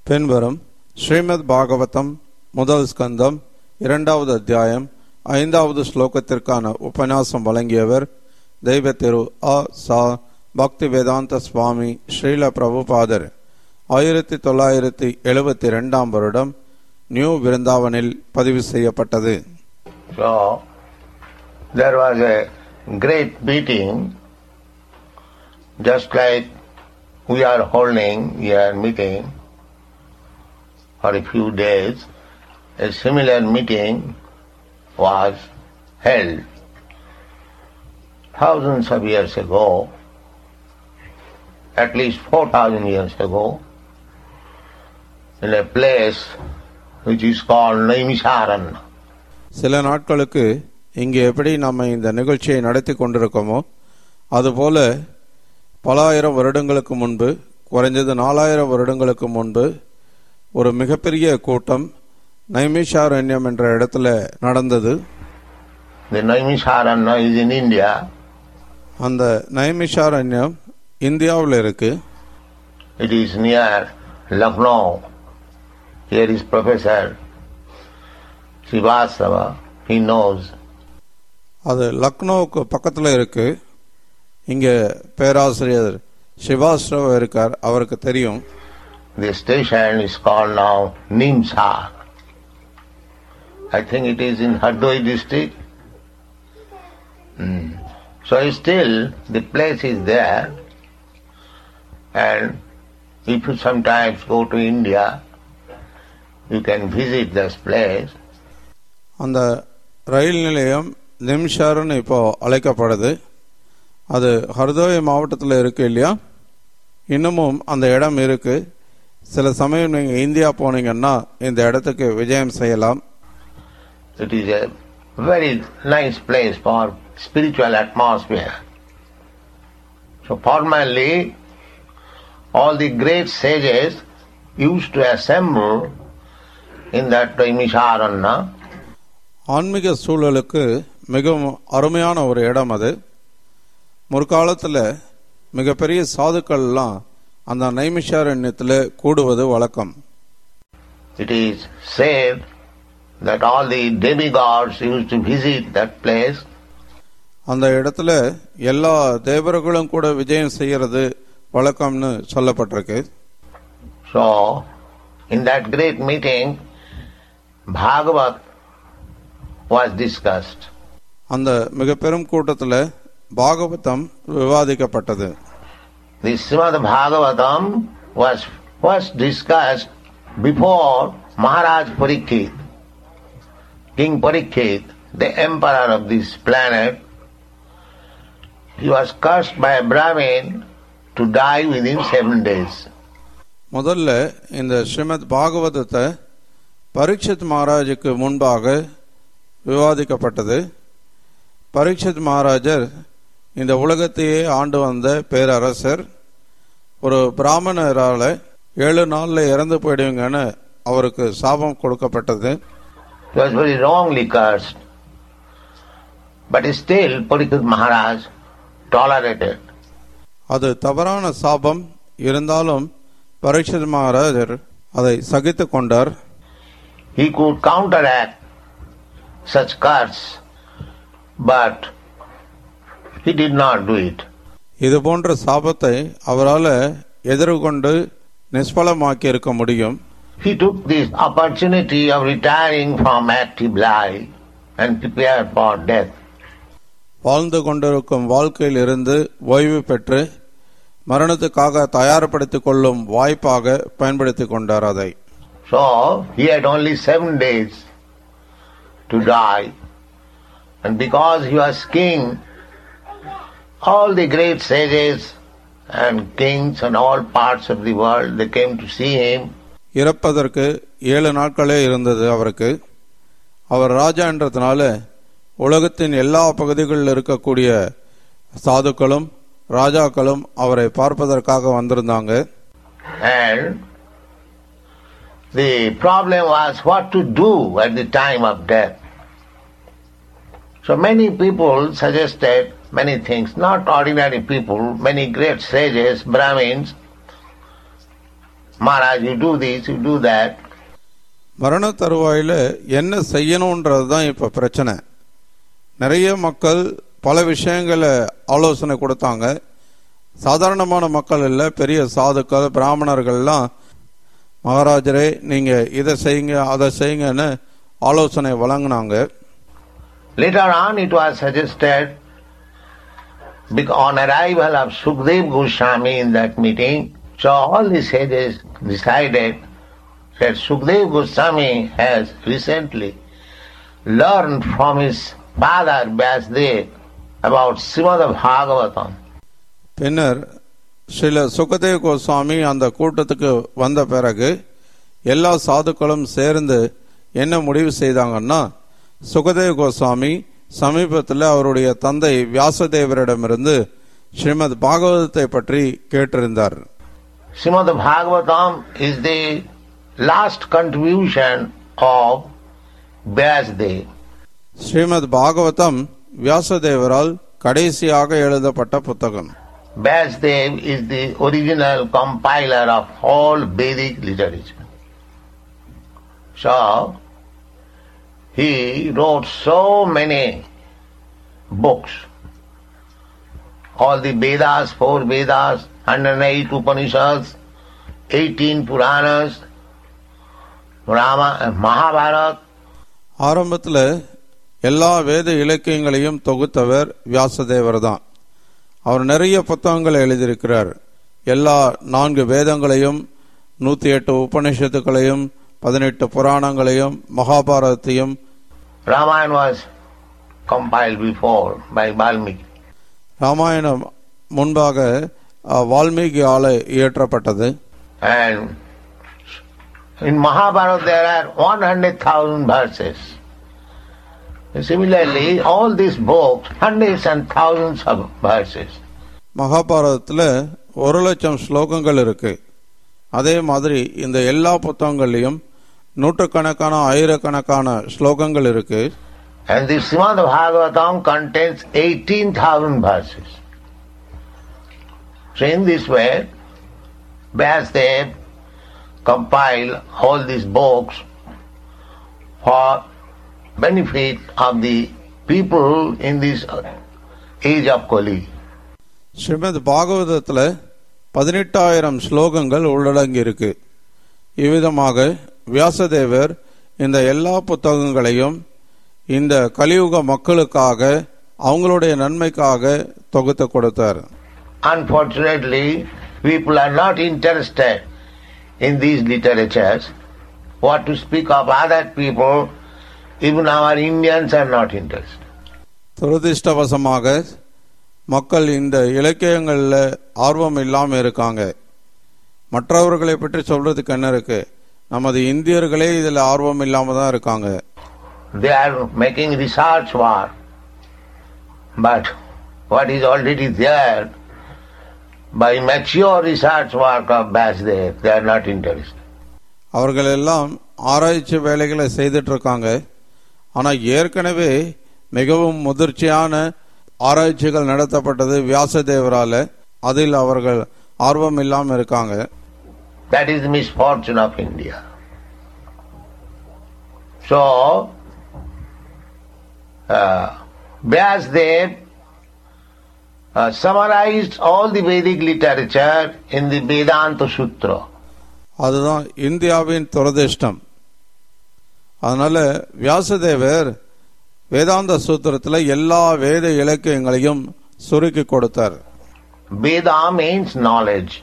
பின்வரும் ஸ்ரீமத் பாகவதம் முதல் ஸ்கந்தம் இரண்டாவது அத்தியாயம் ஐந்தாவது ஸ்லோகத்திற்கான உபன்யாசம் வழங்கியவர் தெய்வ திரு அ சா பக்தி வேதாந்த சுவாமி ஸ்ரீல பிரபுபாதர் ஆயிரத்தி தொள்ளாயிரத்தி எழுபத்தி ரெண்டாம் வருடம் நியூ விருந்தாவனில் பதிவு செய்யப்பட்டது So there was a great meeting, just like we are holding here meeting for a few days. A similar meeting was held thousands of years ago, at least four thousand years ago, in a place which is called Naimisharan. சில நாட்களுக்கு இங்கே எப்படி நம்ம இந்த நிகழ்ச்சியை நடத்தி கொண்டிருக்கோமோ அதுபோல பல ஆயிரம் வருடங்களுக்கு முன்பு குறைஞ்சது நாலாயிரம் வருடங்களுக்கு முன்பு ஒரு மிகப்பெரிய கூட்டம் நைமிஷாரண்யம் என்ற இடத்துல நடந்தது The Naimisharanya is in India. அந்த நைமிஷாரண்யம் இந்தியாவில் இருக்கு It is near Lucknow. Here is Professor Srivastava. He knows. அது லக்னோவுக்கு பக்கத்தில் இருக்கு இங்க பேராசிரியர் சிவாஸ்ரவ இருக்கார் அவருக்கு தெரியும் The station is called now Nimsa. I think it is in Hardoi district. Hmm. So still the place is there and if you sometimes go to India, you can visit this place அந்த ரயில் நிலையம் நிம்ஷார்னு இப்போ அழைக்கப்படுது அது ஹர்தோய் மாவட்டத்தில் இருக்கு இல்லையா இன்னமும் அந்த இடம் இருக்கு சில சமயம் நீங்கள் இந்தியா போனீங்கன்னா இந்த இடத்துக்கு விஜயம் செய்யலாம் It is a very nice place for spiritual atmosphere. So formerly, all the great sages used to assemble in that Naimisharanya ஆன்மீக சூழலுக்கு மிகவும் அருமையான ஒரு இடம் அது முற்காலத்தில் மிகப்பெரிய சாதுக்கள்லாம் அந்த நைமிஷாரண்யத்தில் கூடுவது வழக்கம் It is said that all the demigods used to visit that place அந்த இடத்துல எல்லா தேவர்களும் கூட விஜயம் செய்யறது வழக்கம்னு சொல்லப்பட்டிருக்கு So, in that great meeting, Bhagavat was discussed. அந்த மிக பெரும் கூட்டத்தில் பாகவதம் விவாதிக்கப்பட்டது The Srimad Bhagavatam was first discussed before Maharaj Parikshit, King Parikshit, the emperor of this planet. He was cursed by a Brahmin to die within seven days. முதல்ல இந்த ஸ்ரீமத் பாகவதத்தை பரீட்சித் மகாராஜுக்கு முன்பாக விவாதிக்கப்பட்டது பரீட்சித் மகாராஜர் இந்த உலகத்தையே ஆண்டு வந்த பேரரசர் ஒரு பிராமணரால ஏழு நாள்ல இறந்து போயிடுவீங்கன்னு அவருக்கு சாபம் கொடுக்கப்பட்டது He was very wrongly cursed. But still Parikshit Maharaj tolerated. அது தவறான சாபம் இருந்தாலும் பரீட்சித் மகாராஜர் அதை சகித்து கொண்டார் He could counteract such curse, but he did not do it. இது போன்ற சாபத்தை அவரால் எதிர்கொண்டு நிஷ்பலமாக்கி இருக்க முடியும் He took this opportunity of retiring from active life and prepared for death. வாழ்ந்து கொண்டிருக்கும் வாழ்க்கையில் இருந்து ஓய்வு பெற்று மரணத்துக்காக தயார்படுத்திக் கொள்ளும் வாய்ப்பாக பயன்படுத்திக் கொண்டார் அதை So he had only seven days to die. And because he was king, all the great sages and kings and all parts of the world, they came to see him. இறப்பதற்கு ஏழு நாட்களே இருந்தது அவருக்கு அவர் ராஜா என்றதுனால உலகத்தின் எல்லா பகுதிகளில் இருக்கக்கூடிய சாதுக்களும் ராஜாக்களும் அவரை பார்ப்பதற்காக வந்திருந்தாங்க And the problem was what to do at the time of death. So many people suggested many things, not ordinary people, many great sages, Brahmins, Maharaj, you do this, you do that. மரண தருவாயில் என்ன செய்யணுன்றது தான் இப்போ பிரச்சனை நிறைய மக்கள் பல விஷயங்களை ஆலோசனை கொடுத்தாங்க சாதாரணமான மக்கள் இல்லை பெரிய சாதுக்கள் பிராமணர்கள்லாம் மகாராஜரே நீங்கள் இதை செய்யுங்க அதை செய்யுங்கன்னு ஆலோசனை வழங்கினாங்க Later on it was suggested, bec- on arrival of Sukdev Goswami in that meeting, so all the sages decided that Sukdev Goswami has recently learned from his father Vyasdev about Srimad Bhagavatam. பின்னர் சில சுகதேவ் கோஸ்வாமி அந்த கூட்டத்துக்கு வந்த பிறகு எல்லா சாதுக்களும் சேர்ந்து என்ன முடிவு செய்தாங்கன்னா சுகதேவ் கோஸ்வாமி சமீபத்தில் அவருடைய தந்தை வியாசதேவரிடமிருந்து ஸ்ரீமத் பாகவதத்தை பற்றி கேட்டிருந்தார் Srimad Bhagavatam is the last contribution of Vyasdev. Srimad Bhagavatam வியாசதேவரால் கடைசியாக எழுதப்பட்ட புத்தகம் Vyasdev is the original compiler of all Vedic literature. So, he wrote so many books. All the Vedas, four Vedas, 108 Upanishads, 18 Puranas, Rama, Mahabharata, ஆரம்பத்தில் எல்லா வேத இலக்கியங்களையும் தொகுத்தவர் வியாசதேவர் தான் அவர் நிறைய புத்தகங்களை எழுதியிருக்கிறார் எல்லா நான்கு வேதங்களையும் நூற்றி எட்டு உபநிஷத்துக்களையும் பதினெட்டு புராணங்களையும் மகாபாரதத்தையும் Ramayana was compiled before by Valmiki. Ramayanam முன்பாக அஹ், வால்மீகியால இயற்றப்பட்டது And in Mahabharata there are 100,000 verses. Similarly, all these books, hundreds and thousands of verses. மகாபாரதத்தில் ஒரு லட்சம் ஸ்லோகங்கள் இருக்கு அதே மாதிரி இந்த எல்லா புத்தகங்கள்லையும் நூற்றுக்கணக்கான ஆயிரக்கணக்கான ஸ்லோகங்கள் இருக்கு And the Srimad Bhagavatam contains 18,000 verses. So in this way, Vyasdev compiled all these books for benefit of the people in this age of Kali. Srimad பாகவதத்தில் பதினெட்டாயிரம் ஸ்லோகங்கள் உள்ளடங்கி இருக்கு இவ்விதமாக வியாசதேவர் இந்த எல்லா புத்தகங்களையும் இந்த கலியுக மக்களுக்காக அவங்களுடைய நன்மைக்காக தொகுத்து கொடுத்தார் Unfortunately, people are not interested in these literatures. What to speak of other people, even our Indians are not interested. துரதிர்ஷ்டவசமாக மக்கள் இந்த இலக்கியங்களில் ஆர்வம் இல்லாமல் இருக்காங்க மற்றவர்களை பற்றி சொல்றதுக்கு என்ன இருக்கு நமது இந்தியர்களே இதில் ஆர்வம் இல்லாமல் தான் இருக்காங்க They are making research work, but what is already there, by mature research work of Vasudev, they are not interested. அவர்கள் எல்லாம் ஆராய்ச்சி வேலைகளை செய்துட்டு இருக்காங்க ஆனால் ஏற்கனவே மிகவும் முதிர்ச்சியான ஆராய்ச்சிகள் நடத்தப்பட்டது வியாசதேவரால அதில் அவர்கள் ஆர்வம் இல்லாமல் இருக்காங்க That is the misfortune of India. So, uh, Vyasdev uh, summarized all the Vedic literature in the Vedanta Sutra. அதுதான் இந்தியாவின் துரதிர்ஷ்டம் அதனால வியாசதேவர் வேதாந்த சூத்திரத்தில் எல்லா வேத இலக்கியங்களையும் சுருக்கி கொடுத்தார் Veda means knowledge.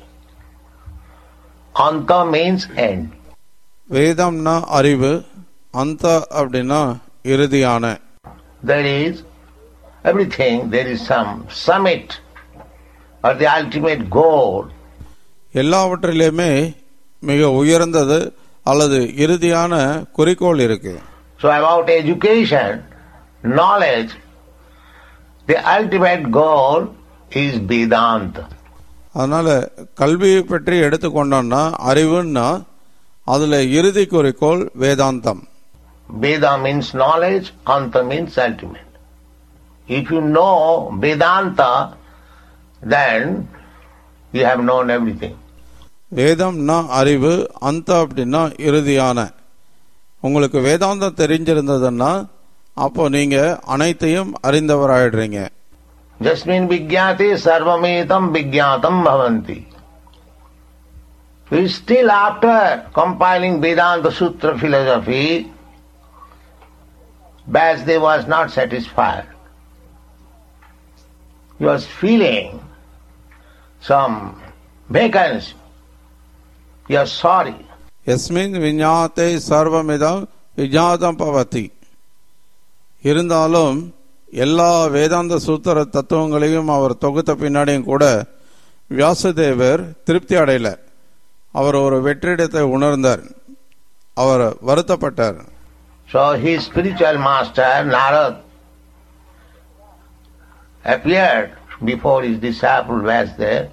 Anta means end. வேதம்னா அறிவு அந்த அப்படின்னா இறுதியான There is everything, there is some summit or the ultimate goal. எல்லாவற்றிலுமே மிக உயர்ந்தது அல்லது இறுதியான குறிக்கோள் இருக்கு So about education, knowledge, the ultimate goal is Vedanta. அதனால கல்வியை பற்றி எடுத்துக்கொண்டோம்னா அறிவுன்னா அதுல இறுதி குறிக்கோள் வேதாந்தம் Veda means knowledge, Anta means ultimate. If you know Vedanta, then you have known everything. வேதம்னா அறிவு அந்த அப்படின்னா இறுதியான உங்களுக்கு வேதாந்தம் தெரிஞ்சிருந்ததுன்னா அப்போ நீங்க அனைத்தையும் அறிந்தவராயிடுறீங்க Jasmin vigyate sarvametam vigyatam bhavanti. We still after compiling Vedanta Sutra philosophy, Vyasdev was not satisfied. He was feeling some vacancy. He was sorry. எஸ்மின் விஞ்ஞாத்தை சர்வமிதம் விஜாதம் பவதி இருந்தாலும் எல்லா வேதாந்த சூத்திர தத்துவங்களையும் அவர் தொகுத்த பின்னாடியும் கூட வியாசதேவர் திருப்தி அடையல அவர் ஒரு வெற்றிடத்தை உணர்ந்தார் அவர் வருத்தப்பட்டார் So his spiritual master, Narad, appeared before his disciple Vyasdev.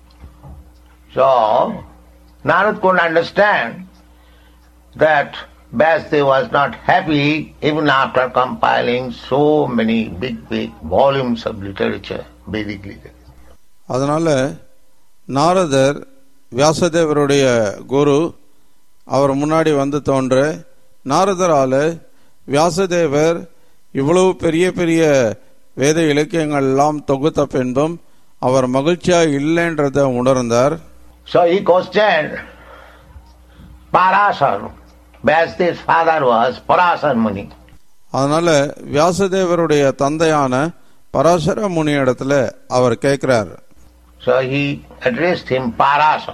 So, Narad could understand that Vyasdev was not happy even after compiling so many big, big volumes of literature, Vedic literature. அதனால நாரதர் வியாசதேவருடைய குரு அவர் முன்னாடி வந்து தோன்ற நாரதரால வியாசதேவர் இவ்வளவு பெரிய பெரிய வேத இலக்கியங்கள் எல்லாம் தொகுத்த பின்பும் அவர் மகிழ்ச்சியா இல்லைன்றத உணர்ந்தார் So he questioned Parasar. Vyasdev's father was Parasar Muni. அதனால வியாசதேவருடைய தந்தையான பராசர முனி இடத்துல அவர் கேட்கிறார் So he addressed him Parasa.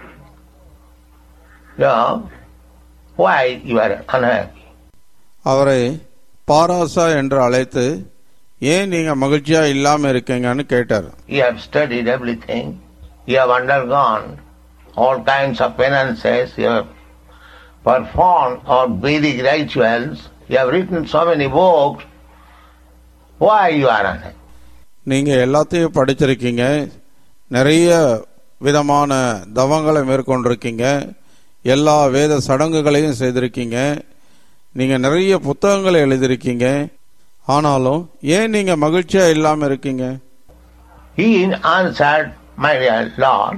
So, why you are unhappy? அவரை பாராசா என்று அழைத்து ஏன் நீங்க மகிழ்ச்சியா இல்லாம இருக்கீங்கன்னு கேட்டார் You have studied everything. You have undergone all kinds of penances. You have performed all Vedic rituals. You have written so many books. Why you are unhappy? நீங்க எல்லாத்தையும் படிச்சிருக்கீங்க நிறைய விதமான தவங்களை மேற்கொண்டிருக்கீங்க எல்லா வேத சடங்குகளையும் செய்திருக்கீங்க நீங்க நிறைய புத்தகங்களை எழுதியிருக்கீங்க ஆனாலும் ஏன் நீங்க மகிழ்ச்சியா இல்லாம இருக்கீங்க He answered, My dear Lord,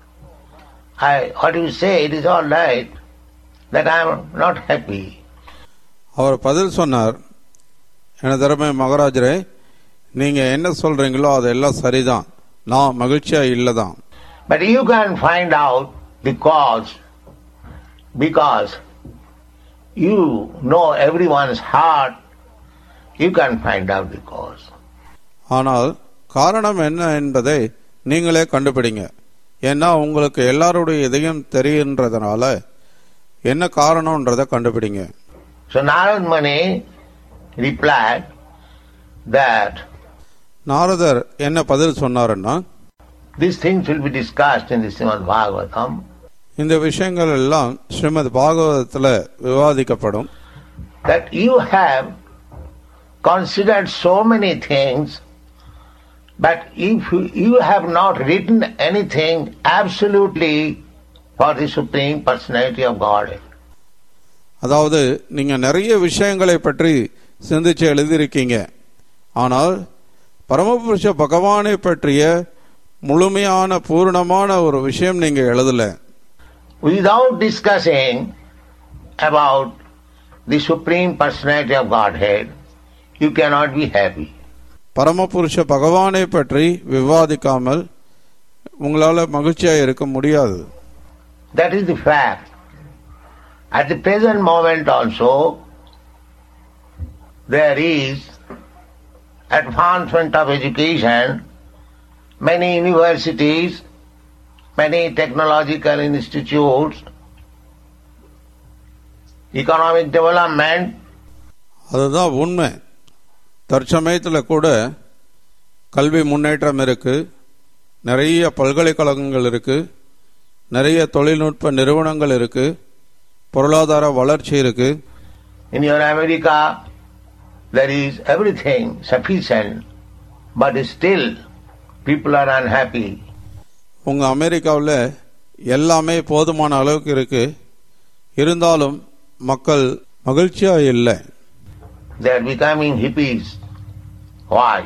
I, what you say, it is all right, that I am not happy. அவர் பதில் சொன்னார் எனது அருமை மகாராஜரே நீங்க என்ன சொல்றீங்களோ அதெல்லாம் சரிதான் நான் மகிழ்ச்சியா இல்லதான் But you can find out the cause because you know everyone's heart. You can find out the cause. ஆனால் காரணம் என்ன என்பதை நீங்களே கண்டுபிடிங்க ஏன்னா உங்களுக்கு எல்லாருடைய இதயம் தெரியுன்றதுனால என்ன காரணம்ன்றதை கண்டுபிடிங்க So Narad Muni replied that நாரதர் என்ன பதில் சொன்னாருன்னா these things will be discussed in the Srimad Bhagavatam. இந்த விஷயங்கள் எல்லாம் ஸ்ரீமத் பாகவதத்துல விவாதிக்கப்படும் That you have considered so many things, but if you, you have not written anything absolutely for the Supreme Personality of Godhead. அதாவது நீங்க நிறைய விஷயங்களை பற்றி சிந்திச்சு எழுதியிருக்கீங்க ஆனால் பரமபுருஷ பகவானை பற்றிய முழுமையான பூர்ணமான ஒரு விஷயம் நீங்க எழுதல Without discussing about the Supreme Personality of Godhead, you cannot be happy. பரமபுருஷ பகவானை பற்றி விவாதிக்காமல் உங்களால மகிழ்ச்சியா இருக்க முடியாது That is the fact. At the present moment also, there is advancement of education, many universities, many technological institutes, economic development, அதுதான் உண்மை தற்சமயத்தில் கூட கல்வி முன்னேற்றம் இருக்கு நிறைய பல்கலைக்கழகங்கள் இருக்கு நிறைய தொழில்நுட்ப நிறுவனங்கள் இருக்கு பொருளாதார வளர்ச்சி இருக்கு In your America, there is everything sufficient, but still people are unhappy. உங்க அமெரிக்காவில் எல்லாமே போதுமான அளவுக்கு இருக்கு இருந்தாலும் மக்கள் மகிழ்ச்சியா இல்லை They are becoming hippies. Why?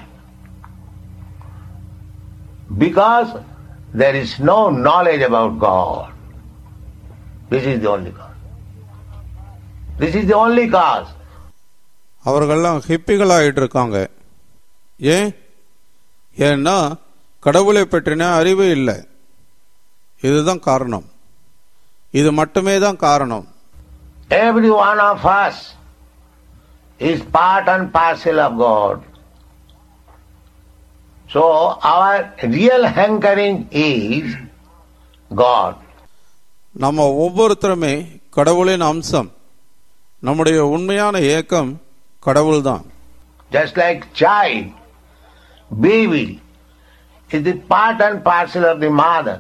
Because there is no knowledge about God. This is the only cause. This is the only cause. அவர்கள்லாம் ஹிப்பிகள் ஆயிட்டு இருக்காங்க ஏன் ஏன்னா கடவுளை பற்றின அறிவு இல்லை இதுதான் காரணம் இது மட்டுமே தான் காரணம் Every one of us is part and parcel of God. So our real hankering is God. நம்ம ஒவ்வொருத்தருமே கடவுளின் அம்சம் நம்முடைய உண்மையான ஏக்கம் கடவுள்தான் Just like child, baby is the part and parcel of the mother.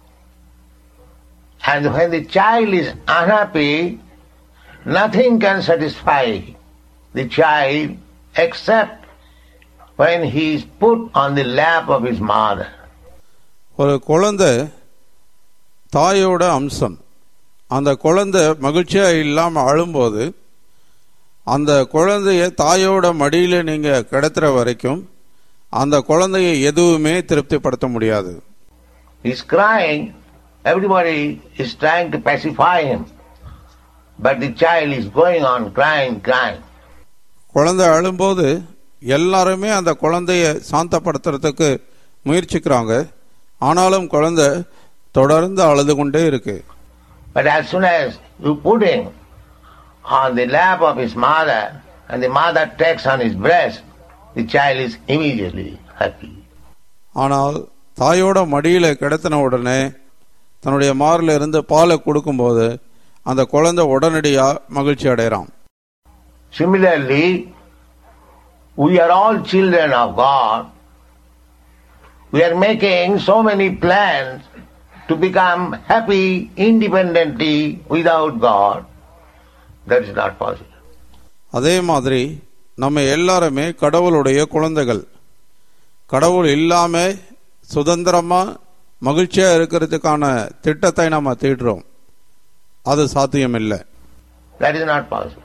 And when the child is unhappy, nothing can satisfy the child except when he is put on the lap of his mother. ஒரு குழந்தை தாயோட அம்சம் அந்த குழந்தை மகிழ்ச்சியா இல்லாம அழும்போது அந்த குழந்தைய தாயோட மடியில நீங்க கிடத்துற வரைக்கும் அந்த குழந்தைய எதுவுமே திருப்திப்படுத்த முடியாது He's crying, everybody is trying to pacify him. But the child is going on crying, crying. குழந்தை அழும்போது எல்லாருமே அந்த குழந்தைய சாந்தப்படுத்துறதுக்கு முயற்சிக்கிறாங்க ஆனாலும் குழந்தை தொடர்ந்து அழுது கொண்டே இருக்கு But as soon as you put him on the lap of his mother and the mother takes on his breast, the child is immediately happy. ஆனால் தாயோட மடியில கிடத்தின உடனே தன்னுடைய மார்ல இருந்து பாலை கொடுக்கும்போது அந்த குழந்தை உடனடியா மகிழ்ச்சி அடைகிறான் Similarly, we are all children of God. We are making so many plans to become happy independently without God. That is not possible. அதே மாதிரி நம்ம எல்லாருமே கடவுளுடைய குழந்தைகள் கடவுள் இல்லாம சுதந்திரமா மகிழ்ச்சியா இருக்கிறதுக்கான திட்டத்தை நம்ம தீட்டுறோம் அது சாத்தியம் இல்லை That is not possible.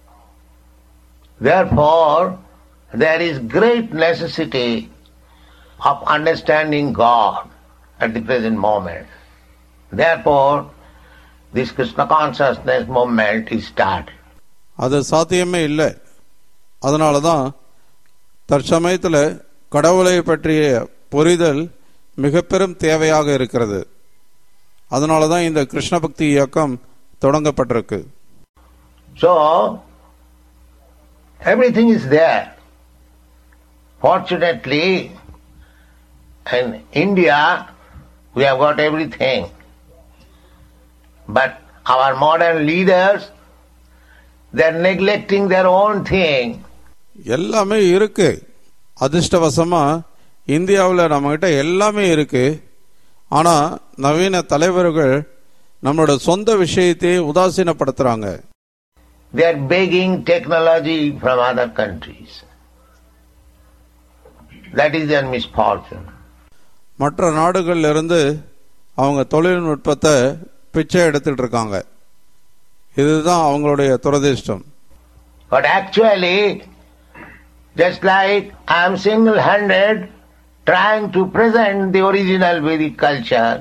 Therefore, there is great necessity of understanding God at the present moment. Therefore, this Krishna consciousness movement is started. அது சாத்தியமே இல்லை அதனால தான் தற்சமயத்தில் கடவுளை பற்றிய புரிதல் மிக பெரும் தேவையாக இருக்கிறது அதனால தான் இந்த கிருஷ்ண பக்தி இயக்கம் தொடங்கப்பட்டிருக்கு So, everything is there. Fortunately, in India, we have got everything. But our modern leaders, they are neglecting their own thing. எல்லாமே இருக்கு அதிர்ஷ்டவசமா இந்தியாவில் நம்மகிட்ட எல்லாமே இருக்கு ஆனா நவீன தலைவர்கள் நம்மளோட சொந்த விஷயத்தை உதாசீனப்படுத்துறாங்க They are begging technology from other countries. That is their misfortune. மற்ற நாடுகள்ல இருந்து அவங்க தொழில்நுட்பத்தை பிச்சை எடுத்துட்டு இருக்காங்க இதுதான் அவங்களுடைய துரதிர்ஷ்டம் But actually, just like I am single-handed trying to present the original Vedic culture,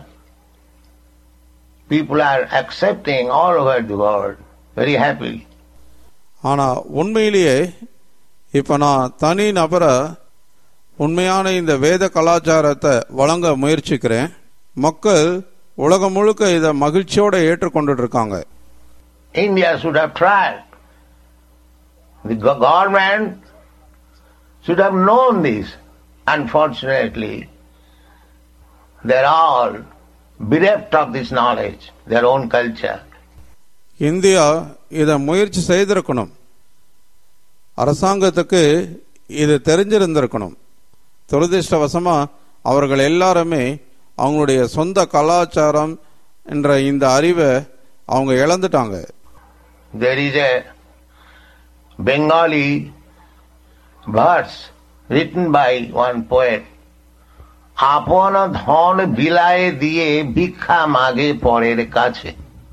people are accepting all over the world very happily. ஆனா உண்மையிலேயே இப்ப நான் தனி நபரா உண்மையான இந்த வேத கலாச்சாரத்தை வழங்க முயற்சிக்கிறேன் மக்கள் உலகம் முழுக்க இதை மகிழ்ச்சியோட ஏற்றுக்கொண்டுட்டு இருக்காங்க India should have tried. The go- government should have known this. Unfortunately, they're all bereft of this knowledge, their own culture. India இதை முயற்சி செய்திருக்கணும் அரசாங்கத்துக்கு இது தெரிஞ்சிருந்திருக்கணும் துரதிர்ஷ்டவசமா அவர்கள் எல்லாருமே அவங்களுடைய சொந்த கலாச்சாரம் என்ற இந்த அறிவை அவங்க இழந்துட்டாங்க There is a Bengali verse written by one poet. আপন ধন বিলায়ে দিয়ে ভিক্ষা মাগে পরের কাছে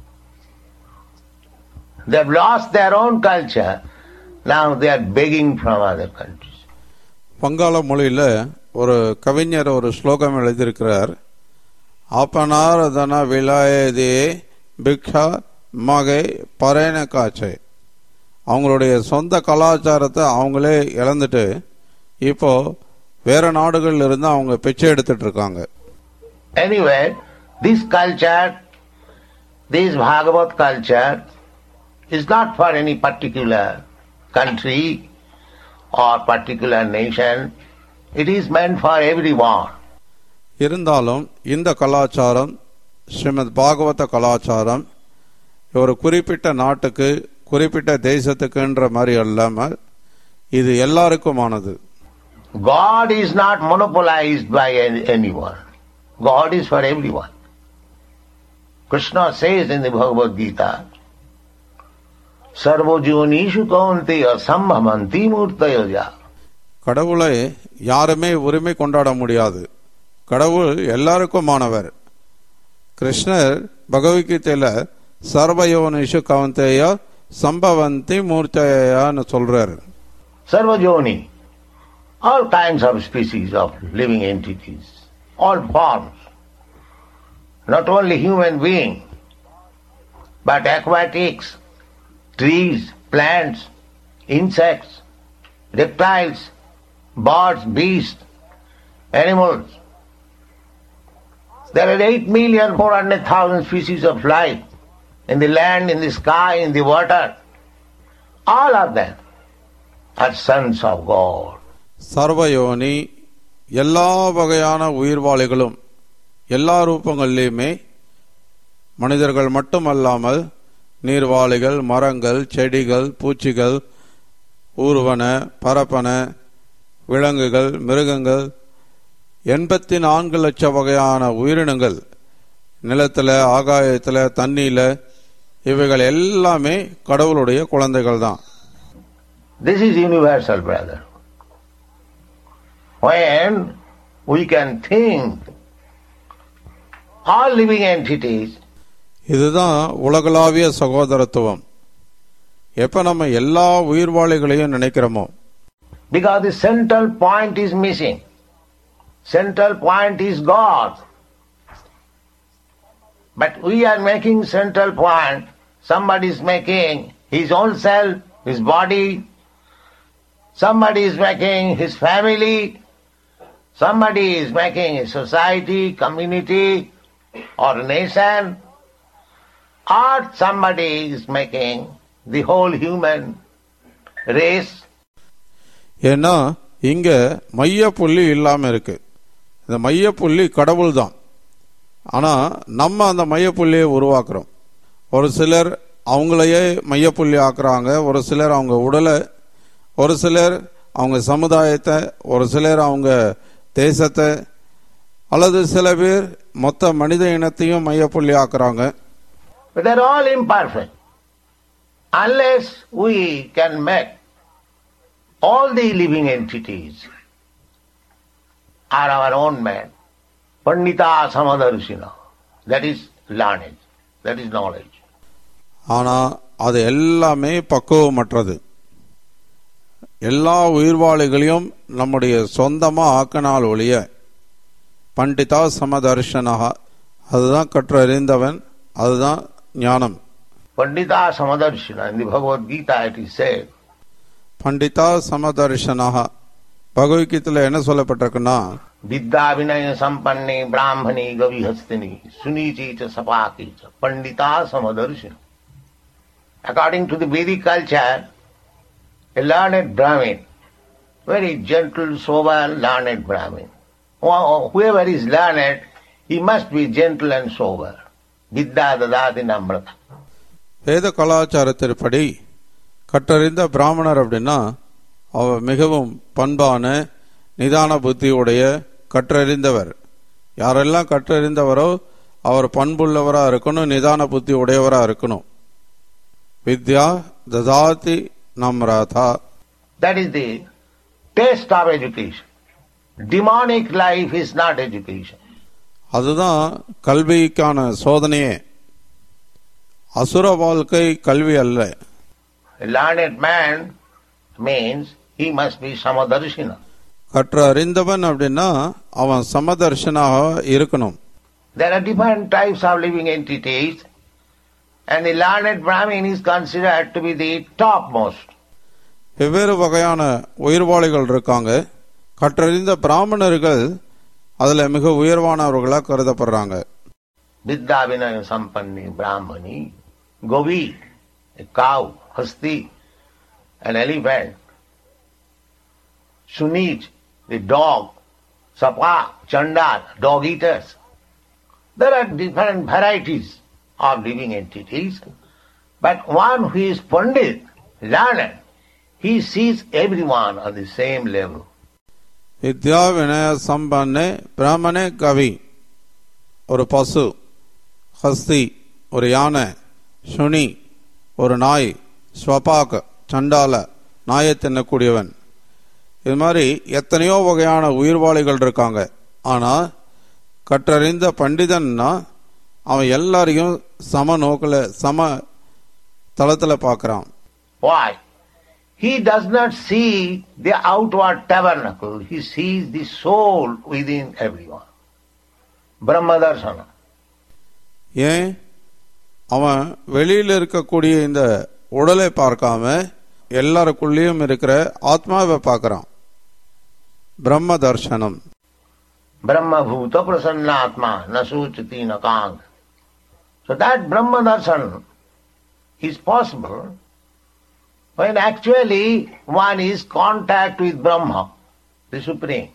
They have lost their own culture. Now they are begging from other countries. வங்காள மொழியில ஒரு கவிஞர் ஒரு ஸ்லோகம் எழுதியிருக்கிறார் ஆப்பனார் தன விலாயதே பிக்ஷா மகை பறையன காட்சை அவங்களுடைய சொந்த கலாச்சாரத்தை அவங்களே இழந்துட்டு இப்போ வேற நாடுகள்ல இருந்து அவங்க பிச்சை எடுத்துட்டு இருக்காங்க Anyway, this culture, this Bhagavad culture, is not for any particular country or particular nation. It is meant for everyone. இருந்தாலும் இந்த கலாச்சாரம் ஸ்ரீமத் பாகவத கலாச்சாரம் ஒரு குறிப்பிட்ட நாட்டுக்கு குறிப்பிட்ட தேசத்துக்குன்ற மாதிரி அல்லாமல் இது எல்லாருக்குமானது God is not monopolized by any- anyone. God is for everyone. Krishna says in the Bhagavad Gita, Sarvojonishu kaunteya sambhamanti murtayoja. கடவுளை யாருமே உரிமை கொண்டாட முடியாது கடவுள் எல்லாருக்குமானவர் கிருஷ்ணர் பகவத்கீதையில சர்வயோனிஷு கவந்தேய சம்பவந்தி மூர்த்தையான்னு சொல்றாரு Sarvajoni, all kinds of species of living entities, all forms, not only human being, but aquatics, trees, plants, insects, reptiles, birds, beasts, animals. There are 8 million 400,000 species of life in the land, in the sky, in the water. All of them are sons of God. சர்வயோனி எல்லா வகையான உயிர்வாளிகளும் எல்லா ரூபங்கள்லையுமே மனிதர்கள் மட்டுமல்லாமல் நீர்வாளிகள் மரங்கள் செடிகள் பூச்சிகள் ஊர்வன பரப்பன விலங்குகள் மிருகங்கள் எண்பத்தி நான்கு லட்சம் வகையான உயிரினங்கள் நிலத்துல ஆகாயத்துல தண்ணியில இவைகள் எல்லாமே கடவுளுடைய குழந்தைகள் தான் This is universal, brother. When we can think all living entities இதுதான் உலகளாவிய சகோதரத்துவம் எப்ப நம்ம எல்லா உயிர்வாளிகளையும் நினைக்கிறோமோ because the central point is missing. Central point is God. But we are making central point. Somebody is making his own self, his body. Somebody is making his family. Somebody is making a society, community, or nation. Or somebody is making the whole human race. ஏன்னா இங்க மைய புள்ளி இல்லாம இருக்கு இந்த மைய புள்ளி கடவுள் தான் ஆனா நம்ம அந்த மைய புள்ளியை உருவாக்குறோம் ஒரு சிலர் அவங்களையே மைய புள்ளி ஆக்குறாங்க ஒரு சிலர் அவங்க உடலை ஒரு சிலர் அவங்க சமுதாயத்தை ஒரு சிலர் அவங்க தேசத்தை அல்லது சில பேர் மொத்த மனித இனத்தையும் மைய புள்ளி ஆக்குறாங்க But they're all imperfect. Unless we can make all the living entities are our own man. Pandita Samadarshina. That is learning. That is knowledge. ஆனா அது எல்லாமே பக்குவமற்றது எல்லா உயிர்வாளிகளையும் நம்முடைய சொந்தமா ஆக்கினால் ஒழிய பண்டிதா சமதர்ஷனகா அதுதான் கற்றறிந்தவன் அதுதான் ஞானம் Pandita Samadarshina. In the Bhagavad Gita it is said, பண்டிதா சமதர்ஷனகா பகவத்கீதையில என்ன சொல்லப்பட்டிருக்குன்னா Vidya Vinaya Sampanne Brahmani Gavihastini Sunichi cha Sapaki cha Pandita Samadarshina. According to the Vedic culture, a learned Brahmin, very gentle, sober, learned Brahmin. Wh- Whoever is learned, he must be gentle and sober. Vidya dadati namrata. வேத கலாச்சாரத்தின்படி கற்றறிந்த பிராமணர் அப்படின்னா அவர் மிகவும் பண்பான நிதான புத்தியுடைய கற்றறிந்தவர் யாரெல்லாம் கற்றறிந்தவரோ அவர் பண்புள்ளவரா இருக்கணும் நிதான புத்தி உடையவரா இருக்கணும் வித்யா ததாதி நம்ராதா That is the test of education. Demonic life is not education. அதுதான் கல்விக்கான சோதனையே அசுர வாழ்க்கை கல்வி அல்ல A learned man means he must be samadarshina. கற்று அறிந்தவன் அப்படின்னா அவன் சமதர்ஷனாக இருக்கணும் There are different types of living entities. And the learned Brahmin is considered to be the topmost. வெவ்வேறு வகையான உயிர்வாளிகள் இருக்காங்க கற்றறிந்த பிராமணர்கள் அதுல மிக உயர்வானவர்களா கருதப்படுறாங்க Vidya Vinaya Sampanni Brahmani, Govi, a cow, Hasti, an elephant, Sunij, the dog, Sapa, Chandal, dog eaters. There are different varieties of living entities, but one who is Pandit, learned, he sees everyone on the same level. வித்யா வினய சம்பன்னே பிராமணே கவி ஒரு பசு ஹஸ்தி ஒரு யானை சுனி ஒரு நாய் ஸ்வபாக் சண்டால நாயை தின்னக்கூடியவன் இது மாதிரி எத்தனையோ வகையான உயிர்வாளிகள் இருக்காங்க ஆனா கற்றறிந்த பண்டிதன்னா அவன் எல்லாரையும் சம நோக்கில் சம தளத்தில் பார்க்கறான் Why? He does not see the outward tabernacle, he sees the soul within everyone. Brahma Darshana. ஏன் அவன் வெளியில இருக்கக்கூடிய இந்த உடலை பார்க்காம எல்லாருக்குள்ளேயும் இருக்கிற ஆத்மாவை பார்க்கறான் பிரம்ம தர்சனம் Brahma Bhuta Prasannatma Nasuchati Nakang. So that Brahma Darshan is possible when actually one is contact with Brahma, the Supreme.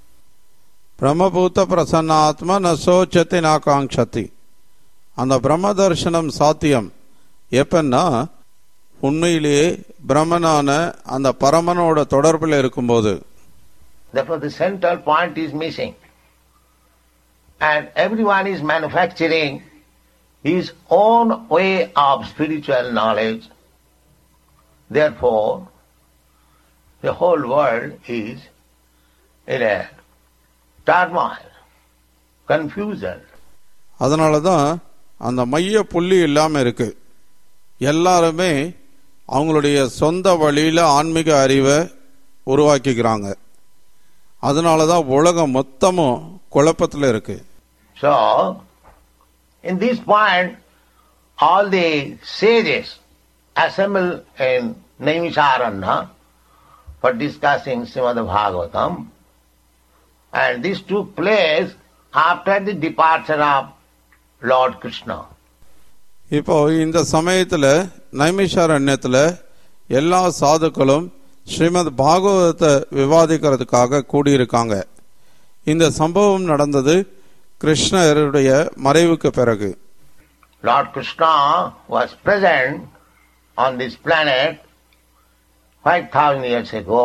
பிரம்மபூத்த பிரசன்னாத்மா நசோச்சத்தி நாகாங்ஷதி அந்த பிரம்ம தர்சனம் சாத்தியம் எப்பன்னா உண்மையிலேயே பிரம்மனான அந்த பரமனோட தொடர்பில் இருக்கும்போது Therefore the central point is missing. And everyone is manufacturing his own way of spiritual knowledge. Therefore, the whole world is in a turmoil, confusion. அதனால தான் அந்த மைய புள்ளி இல்லாம இருக்கு எல்லாருமே அவங்களுடைய சொந்த வழியில ஆன்மீக அறிவை உருவாக்கிக்கிறாங்க அதனால தான் உலகம் மொத்தமும் குழப்பத்தில் இருக்கு So, in this point, all the sages assemble in Naimisharanya for discussing Srimad Bhagavatam, and this took place after the departure of Lord Krishna. இப்போ இந்த சமயத்துல நைமிஷாரண்யத்துல எல்லா சாதுக்களும் ஸ்ரீமத் பாகவதத்தை விவாதிக்கிறதுக்காக கூடியிருக்காங்க இந்த சம்பவம் நடந்தது கிருஷ்ணருடைய மறைவுக்கு பிறகு Lord Krishna was present on this planet 5000 years ago,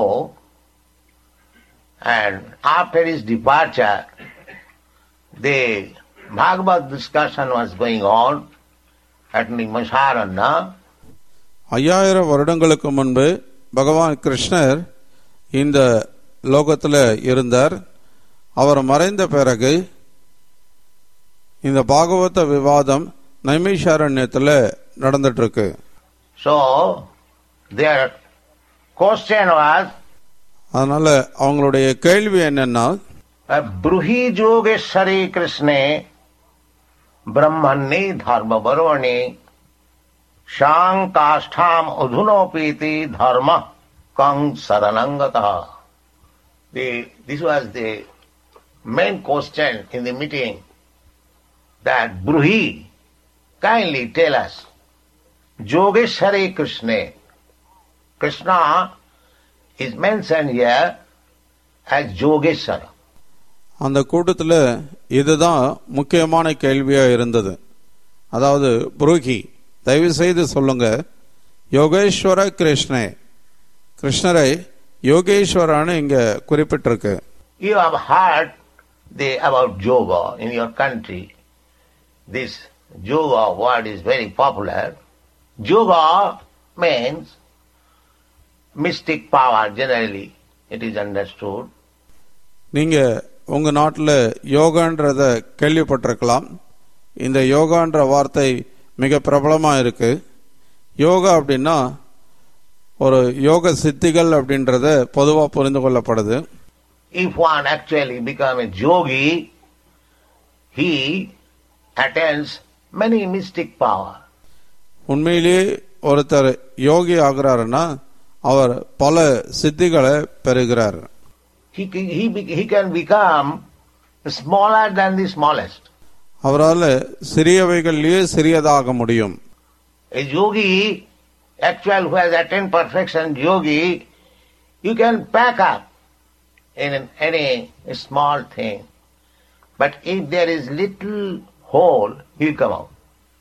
and after his departure, the Bhagavad discussion was going on at Nimasharanya, ஐயாயிரம் வருடங்களுக்கு முன்பு பகவான் கிருஷ்ணர் இந்த லோகத்துல இருந்தார் அவர் மறைந்த பிறகு இந்த பாகவத விவாதம் நைமிஷாரண்யத்துல நடந்துட்டு இருக்கு So, their question was, அதனால அவங்களுடைய கேள்வி என்னன்னா ब्रूहि जोगेश्वरी कृष्णे ब्रह्मण्ये धर्म वर्वणे शांकाष्ठाम अधुनोपीति धर्म Kang शरणंगत This was the main question in the meeting that Bruhi, kindly tell us, Yogeshwari Krishna, Krishna is mentioned here as Yogeshwara. அந்த கூட்டத்துல இதுதான் முக்கியமான கேள்வியா இருந்தது அதாவது புருகி தயவு செய்து சொல்லுங்க யோகேஸ்வர கிருஷ்ணே கிருஷ்ணரை யோகேஸ்வரான்னு இங்க குறிப்பிட்டிருக்கு You have heard the, about yoga in your country. This yoga word is very popular. Yoga means mystic power generally. It is understood. நீங்க உங்க நாட்டில் யோகான்றத கேள்விப்பட்டிருக்கலாம் இந்த யோகான்ற வார்த்தை மிக பிரபலமா இருக்கு யோகா அப்படின்னா ஒரு யோக சித்திகள் அப்படின்றத பொதுவா புரிந்து கொள்ளப்படுது If one actually become a yogi, he attains many mystic power. உண்மையிலேயே ஒருத்தர் யோகி ஆகிறாருன்னா அவர் பல சித்திகளை பெறுகிறார் He, ca- he, be- he can become smaller than the smallest. அவரால் சிறியவைகளிலேயே சிறியதாக முடியும் A yogi, actual who has attained perfection, yogi, you can pack up in an- any small thing. But if there is little hole, he'll come out.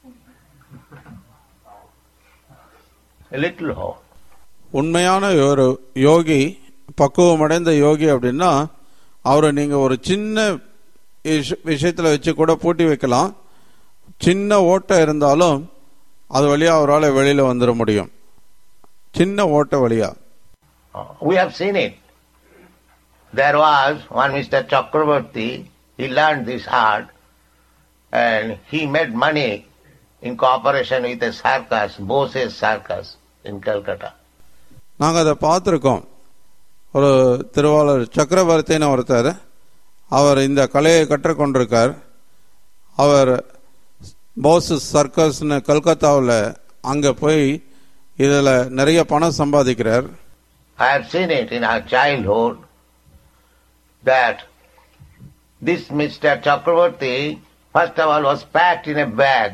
A little hole. உண்மையான ஒரு யோகி பக்குவமடைந்த யோகி அப்படின்னா அவரை நீங்க ஒரு சின்ன விஷ- விஷயத்துல வச்சு கூட பூட்டி வைக்கலாம் சின்ன ஓட்டை இருந்தாலும் அது வழியா அவரால் வெளியில வந்துட முடியும் சின்ன ஓட்டை வழியா Uh, We have seen it. There was one Mr. Chakravarti, he learned this art and he made money in cooperation with a circus, Bose's circus in Calcutta. நாங்கள் அதை பார்த்துருக்கோம் ஒரு திருவாளர் சக்கரவர்த்தின்னு ஒருத்தர் அவர் இந்த கலையை கற்றுக்கொண்டிருக்கார் அவர் போஸ் சர்க்கஸ்னு கல்கத்தாவில் அங்கே போய் இதில் நிறைய பணம் சம்பாதிக்கிறார் I have seen it in our childhood that this Mr. Chakravarti, first of all, was packed in a bag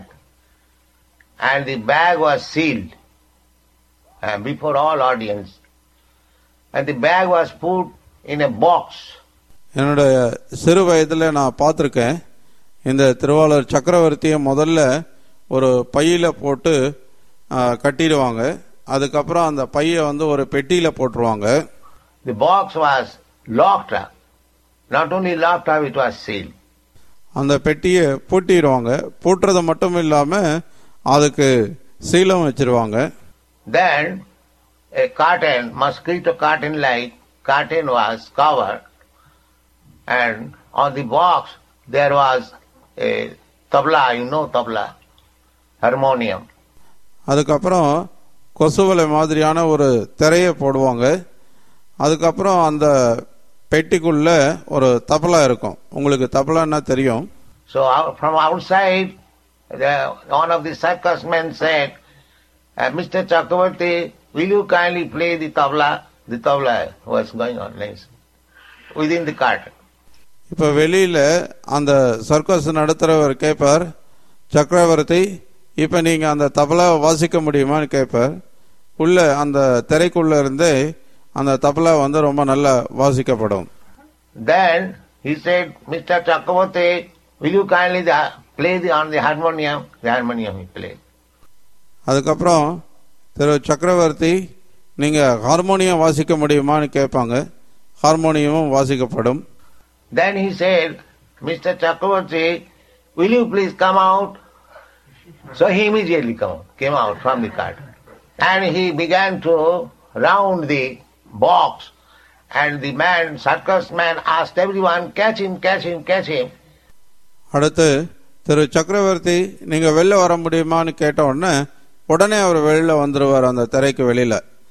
and the bag was sealed uh, before all audience. And the bag was put in a box. என்னுடைய சிறு வயதில் நான் பார்த்துருக்கேன் இந்த திருவாளர் சக்கரவர்த்தியை முதல்ல ஒரு பையில் போட்டு ஆ, கட்டிடுவாங்க அதுக்கப்புறம் அந்த பையை வந்து ஒரு பெட்டியில் போட்டுருவாங்க The box was locked up. Not only locked up, it was sealed. அந்த பெட்டியை பூட்டிடுவாங்க பூட்டுறது மட்டும் இல்லாமல் அதுக்கு சீலம் வச்சிருவாங்க Then a curtain, mosquito curtain like curtain was covered and on the box there was a tabla, you know tabla, harmonium. அதுக்கப்புறம் கொசுவலை மாதிரியான ஒரு திரையை போடுவாங்க அதுக்கப்புறம் அந்த பெட்டிக்குள்ள ஒரு தபலா இருக்கும் உங்களுக்கு தபலான்னா தெரியும் So out, from outside, the, one of the circus men said, uh, Mr. Chakravarti, will you kindly play the tabla? The tabla was going on nice, within the curtain. இப்போ வெளியில அந்த சர்க்கஸ் நடத்துறவர் கேட்பார் சக்கரவர்த்தி இப்போ நீங்க அந்த தபலாவை வாசிக்க முடியுமான்னு கேட்பார் உள்ள அந்த திரைக்குள்ள இருந்தே அந்த தபலா வந்து ரொம்ப நல்லா வாசிக்கப்படும் Then he said, Mr. Chakravarti, will you kindly the, play the, on the harmonium? The harmonium he played. அதுக்கப்புறம் திரு சக்கரவர்த்தி நீங்க ஹார்மோனியம் வாசிக்க முடியுமான்னு கேட்பாங்க ஹார்மோனியமும் வாசிக்கப்படும் Then he said, Mr. Chakravarti, will you please come out? So he immediately come, came out from the curtain. And he began to round the box. And the man, circus man, asked everyone, catch him, catch him, catch him. அடுத்து திரு சக்கரவர்த்தி நீங்க வெளில வர முடியுமான்னு கேட்ட உடனே உடனே அவர் வெளியில வந்துருவார் அந்த திரைக்கு வெளியில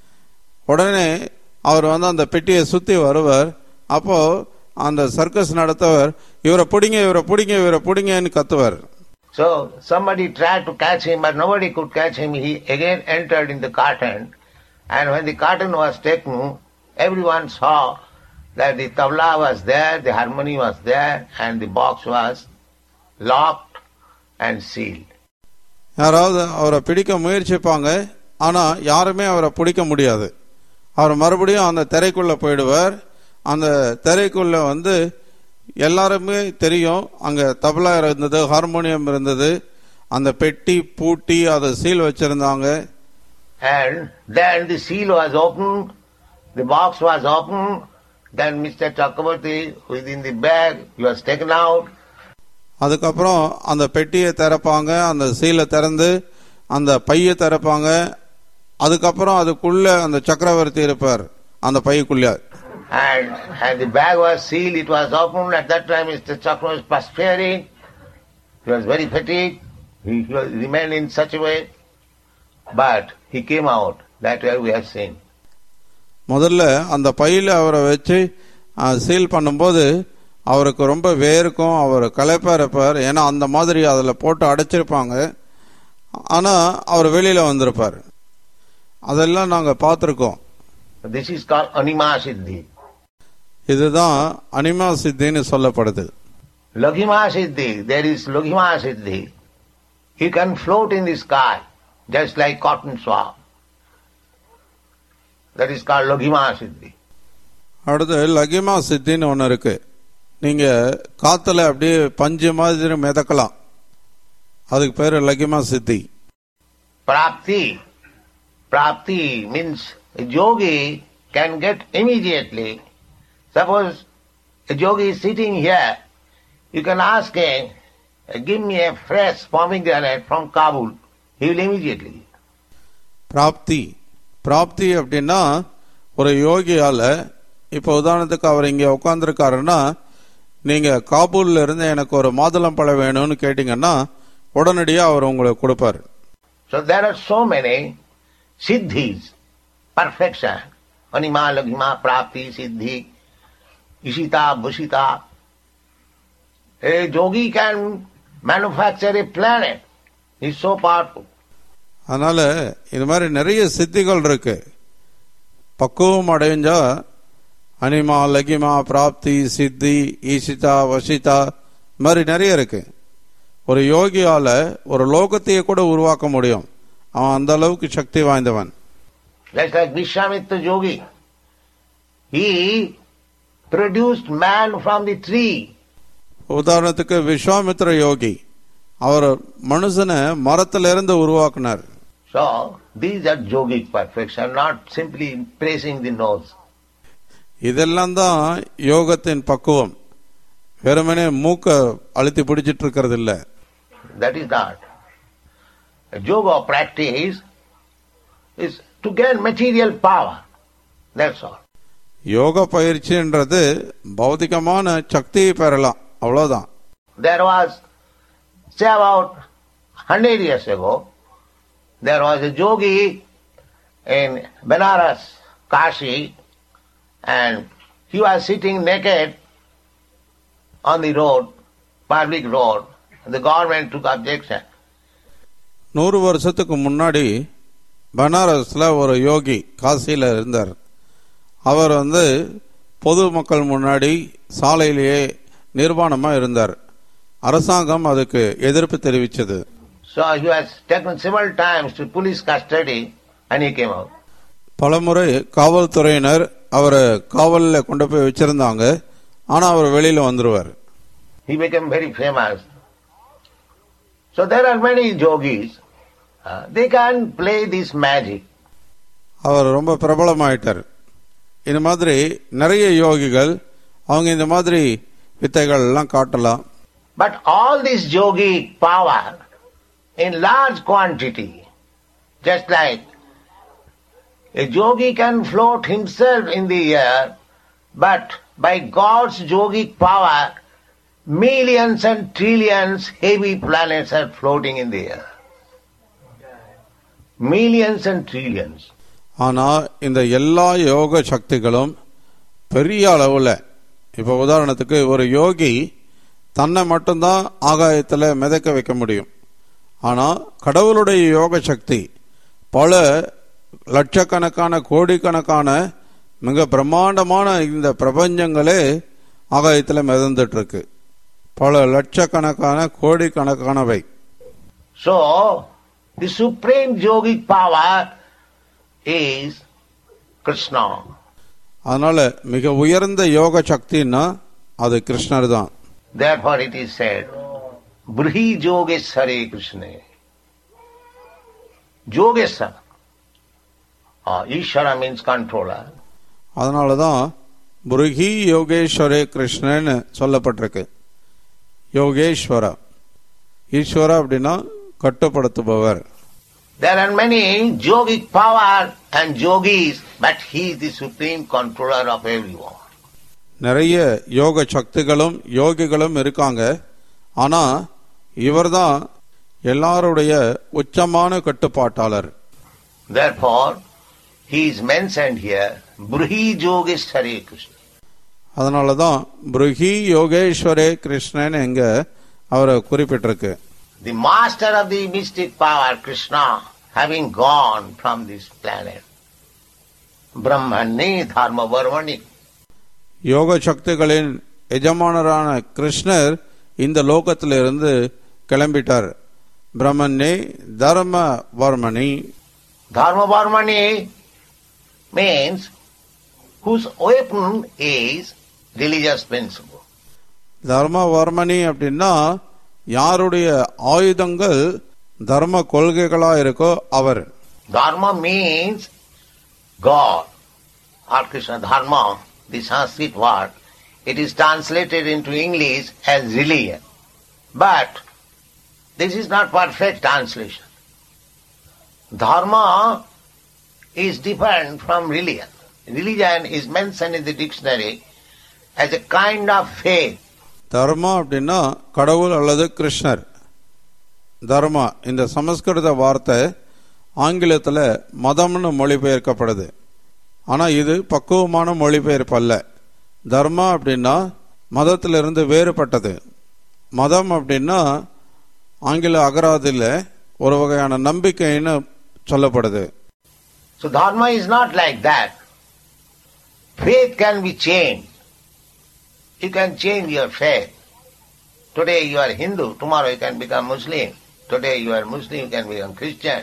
உடனே அவர் வந்து அந்த பெட்டியை சுத்தி வருவார் அப்போ அந்த சர்க்கஸ் நடத்தவர் இவரை பிடிங்க இவரை பிடிங்க இவரை பிடிங்கன்னு கத்துவார் So somebody tried to catch him, but nobody could catch him. He again entered in the curtain. And when the curtain was taken, everyone saw that the tabla was there, the harmony was there, and the box was locked and sealed. யாராவது அவரை பிடிக்க முயற்சிப்பாங்க ஆனா யாருமே அவரை பிடிக்க முடியாது அவர் மறுபடியும் அந்த திரைக்குள்ள போயிடுவார் அந்த திரைக்குள்ள வந்து எல்லாருமே தெரியும் அங்க தபலா இருந்தது ஹார்மோனியம் இருந்தது அந்த பெட்டி பூட்டி அதை சீல் வச்சிருந்தாங்க And then the seal was opened, the box was opened, then Mr. Chakravarti within the bag, he was taken out, அதுக்கப்புறம் அந்த பெட்டியை திறப்பாங்க அந்த சீலை திறந்து அந்த பையை திறப்பாங்க அதுக்கப்புறம் அதுக்குள்ள அந்த சக்கரவர்த்தி இருப்பார் அந்த பைக்குள்ள and, and the bag was sealed, it was opened. At that time, Mr. Chakra was perspiring. He was very fatigued. He, he was, remained in such a way. But he came out. That way we have seen. முதல்ல அந்த பையில அவரை வச்சு seal பண்ணும்போது அவருக்கு ரொம்ப வேர்க்கும் அவர் களைப்பா இருப்பார் ஏன்னா அந்த மாதிரி அதில் போட்டு அடைச்சிருப்பாங்க ஆனா அவர் வெளியில வந்திருப்பார் அதெல்லாம் நாங்க பார்த்திருக்கோம் This is called Anima Siddhi. இதுதான் அனிமா சித்தின்னு சொல்லப்படுது Laghima Siddhi, there is Laghima Siddhi. You can float in the sky, just like cotton swab. That is called Laghima Siddhi. அடுத்து லகிமா சித்தின்னு ஒன்று இருக்கு நீங்க காத்துல அப்படியே பஞ்சு மாதிரி மிதக்கலாம் அதுக்கு பேரு லகிமா சித்தி Prapti. Prapti means a yogi can get immediately. Suppose a yogi is sitting here, you can ask him, give me a fresh pomegranate from Kabul. He will immediately. பிராப்தி பிராப்தி அப்படின்னா ஒரு யோகியால இப்போ உதாரணத்துக்கு அவர் இங்க உட்காந்துருக்காருன்னா நீங்க காபூல்ல இருந்து எனக்கு ஒரு மாதுளம்பழம் வேணும்னு கேட்டீங்கன்னா உடனடியா அவர் உங்களுக்கு கொடுப்பாரு So there are so many siddhis, perfection. Anima, Laghima, Prapti, Siddhi, Ishita, Bushita. A yogi can manufacture a planet. He's so powerful. அதனால இது மாதிரி நிறைய சித்திகள் இருக்கு பக்குவம் அடைஞ்சா அனிமா லகிமா பிராப்தி சித்தி ஈசிதா வசிதா இது மாதிரி நிறைய இருக்கு ஒரு யோகியால ஒரு லோகத்தையே கூட உருவாக்க முடியும் அவன் அந்த அளவுக்கு சக்தி வாய்ந்தவன் Just like Vishwamitra yogi. He produced man from the tree. உதாரணத்துக்கு விஸ்வாமித்ர யோகி அவர் மனுஷனை மரத்திலிருந்து உருவாக்குனார் So these are yogic perfection, not simply pressing the nose. இதெல்லாம் தான் யோகத்தின் பக்குவம் வெறுமனே மூக்க அழுத்தி பிடிச்சிட்டு இருக்கிறது இல்ல That is not. A yoga practice is to gain material power. That's all. யோக பயிற்சின்றது பௌதிகமான சக்தியை பெறலாம் அவ்வளவுதான் There was, say about 100 years ago, there was a yogi in Benares, Kashi, and he was sitting naked on the road, public road. The government took objection. நூறு வருஷத்துக்கு முன்னாடி பனாரஸ்ல ஒரு யோகி காசியில இருந்தார் அவர் வந்து பொது மக்கள் முன்னாடி சாலையிலேயே நிர்வாணமா இருந்தார் அரசாங்கம் அதுக்கு எதிர்ப்பு தெரிவிச்சது So he was taken several times to police custody and he came out. பலமுறை காவல்துறையினர் அவரை காவல்ல கொண்டு போய் வச்சிருந்தாங்க ஆனா அவர் வெளியில வந்துருவார் He became very famous. So there are many yogis. uh, they can play this magic. அவர் ரொம்ப பிரபலமாயிட்டார் இந்த மாதிரி நிறைய யோகிகள் அவங்க இந்த மாதிரி வித்தைகள் எல்லாம் காட்டலாம் But all this yogic power in large quantity, just like a yogi can float himself in the air, but by God's yogic power, millions and trillions heavy planets are floating in the air. Millions and trillions. ஆனா இந்த எல்லா யோக சக்திகளும் பெரிய அளவுல இப்ப உதாரணத்துக்கு ஒரு யோகி தன்னை மட்டும்தான் ஆகாயத்துல மிதக்க வைக்க முடியும் ஆனா கடவுளுடைய யோக சக்தி பல லட்சக்கணக்கான கோடிக்கணக்கான மிக பிரம்மாண்டமான இந்த பிரபஞ்சங்களே ஆகாயத்துல மிதந்துட்டு இருக்கு பல லட்சக்கணக்கான கோடிக்கணக்கானவை So, the supreme yogic power is Krishna. அதனால மிக உயர்ந்த யோக சக்தின்னா அது கிருஷ்ணர் தான் Therefore it is said, Brihi Yogeshware Krishna. Yogeshwara. Uh, Ishvara means controller. அதனால தான் புருகி யோகேஸ்வரே கிருஷ்ணன்னு சொல்லப்பட்டிருக்கு யோகேஸ்வரா ஈஸ்வரா அப்படின்னா கட்டுப்படுத்துபவர் There are many yogic power and yogis, but he is the supreme controller of everyone. நிறைய யோக சக்திகளும் யோகிகளும் இருக்காங்க ஆனா இவர்தான் எல்லாருடைய உச்சமான கட்டுப்பாட்டாளர் Therefore, he is mentioned here, Brihi Yogeshware Krishna. அதனால தான் புருகி யோகேஸ்வரே கிருஷ்ணன் எங்க அவரை குறிப்பிட்டிருக்கு the master of the mystic power, Krishna, having gone from this planet, Brahmani Dharma Varmani, யோக சக்திகளின் எஜமானரான கிருஷ்ணர் இந்த லோகத்திலிருந்து கிளம்பிட்டார் பிரம்மன்னே தர்ம வர்மணி Dharma Varmani means whose weapon is religious principle. தர்ம வர்மணி அப்படின்னா யாருடைய ஆயுதங்கள் தர்ம கொள்கைகளா இருக்கோ அவர் Dharma means God or Krishna Dharma, the Sanskrit word. It is translated into English as religion. But this is not perfect translation. Dharma is different from religion. Religion is mentioned in the dictionary as a kind of faith. தர்மா அப்படின்னா கடவுள் அல்லது கிருஷ்ணர் தர்மா இந்த சமஸ்கிருத வார்த்தை ஆங்கிலத்தில் மதம்னு மொழிபெயர்க்கப்படுது ஆனால் இது பக்குவமான மொழிபெயர்ப்பு அல்ல தர்மா அப்படின்னா மதத்திலிருந்து வேறுபட்டது மதம் அப்படின்னா ஆங்கில அகராதியில் ஒரு வகையான நம்பிக்கைன்னு சொல்லப்படுது So dharma is not like that. Faith can be changed. You can change your faith. Today you are Hindu, tomorrow you can become Muslim. Today you are Muslim, you can become Christian.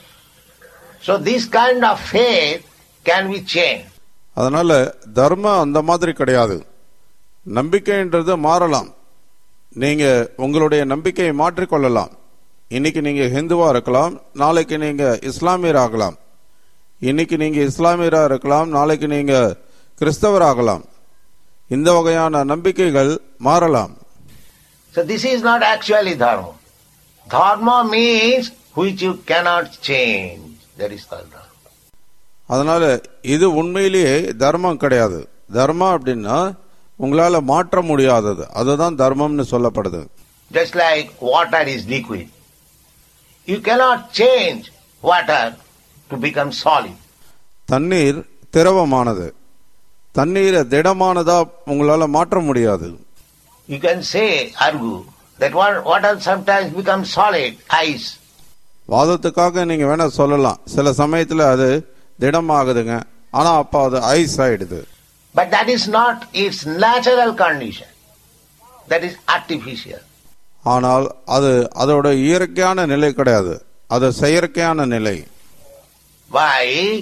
So this kind of faith can be changed. அதனால தர்மம் அந்த மாதிரி கிடையாது நம்பிக்கைன்றது மாறலாம் நீங்க உங்களுடைய நம்பிக்கையை மாற்றிக்கொள்ளலாம் இன்னைக்கு நீங்க ஹிந்துவா இருக்கலாம் நாளைக்கு நீங்க இஸ்லாமியர் ஆகலாம் இன்னைக்கு நீங்க இஸ்லாமியரா இருக்கலாம் நாளைக்கு நீங்க கிறிஸ்தவர் ஆகலாம் இந்த வகையான நம்பிக்கைகள் மாறலாம் So this is not actually dharma. Dharma means which you cannot change. That is called dharma. அதனால இது உண்மையிலேயே தர்மம் கிடையாது தர்மம் அப்படின்னா உங்களால மாற்ற முடியாதது அதுதான் தர்மம்னு சொல்லப்படுது Just like water is liquid. You cannot change water to become solid. தண்ணீர் திரவமானது தண்ணீரை திடமானதா உங்களால மாற்ற முடியாது You can say, argue, that wa- water sometimes becomes solid, ice. வாதத்துக்காக நீங்க வேணா சொல்லலாம் சில சமயத்துல அது திடமாகுதுங்க ஆனா அப்ப அது ஐஸ் ஆயிடுது But that is not its natural condition. That is artificial. ஆனால் அது அதோட இயற்கையான நிலை கிடையாது அது செயற்கையான நிலை Why?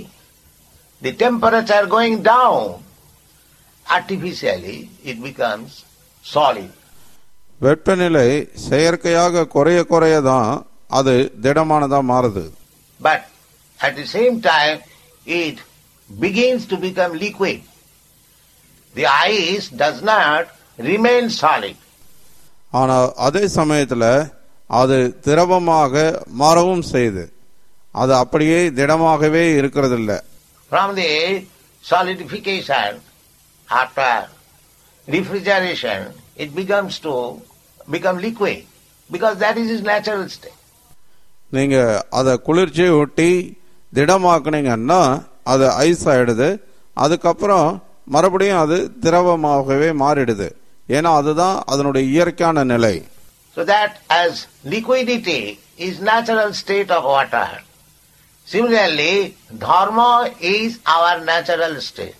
The temperature going down, artificially it becomes solid. வெப்பநிலை செயற்கையாக குறைய குறைய தான் அது திடமானதா மாறுது But at the same time, it begins to become liquid. The ice does not remain solid. ஆனால் அதே சமயத்துல அது திரவமாக மாறவும் செய்யுது அது அப்படியே திடமாகவே இருக்கிறது இல்ல From the solidification, after refrigeration, it becomes to become liquid because that is its natural state. நீங்க அதை குளிர்ச்சி ஊட்டி திடமாக்குனீங்கன்னா அது ஐஸ் ஆயிடுது அதுக்கப்புறம் மறுபடியும் அது திரவமாகவே மாறிடுது ஏன்னா அதுதான் அதனுடைய இயற்கையான நிலை So that as liquidity is natural state of water, similarly dharma is our natural state,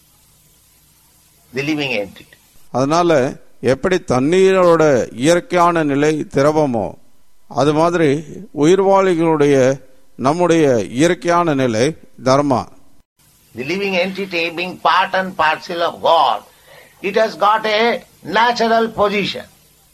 the living entity. அதனால எப்படி தண்ணீரோட இயற்கையான நிலை திரவமோ அது மாதிரி உயிர்வாளிகளுடைய நம்முடைய இயற்கையான நிலை தர்மா The living entity being part and parcel of God, it has got a natural position.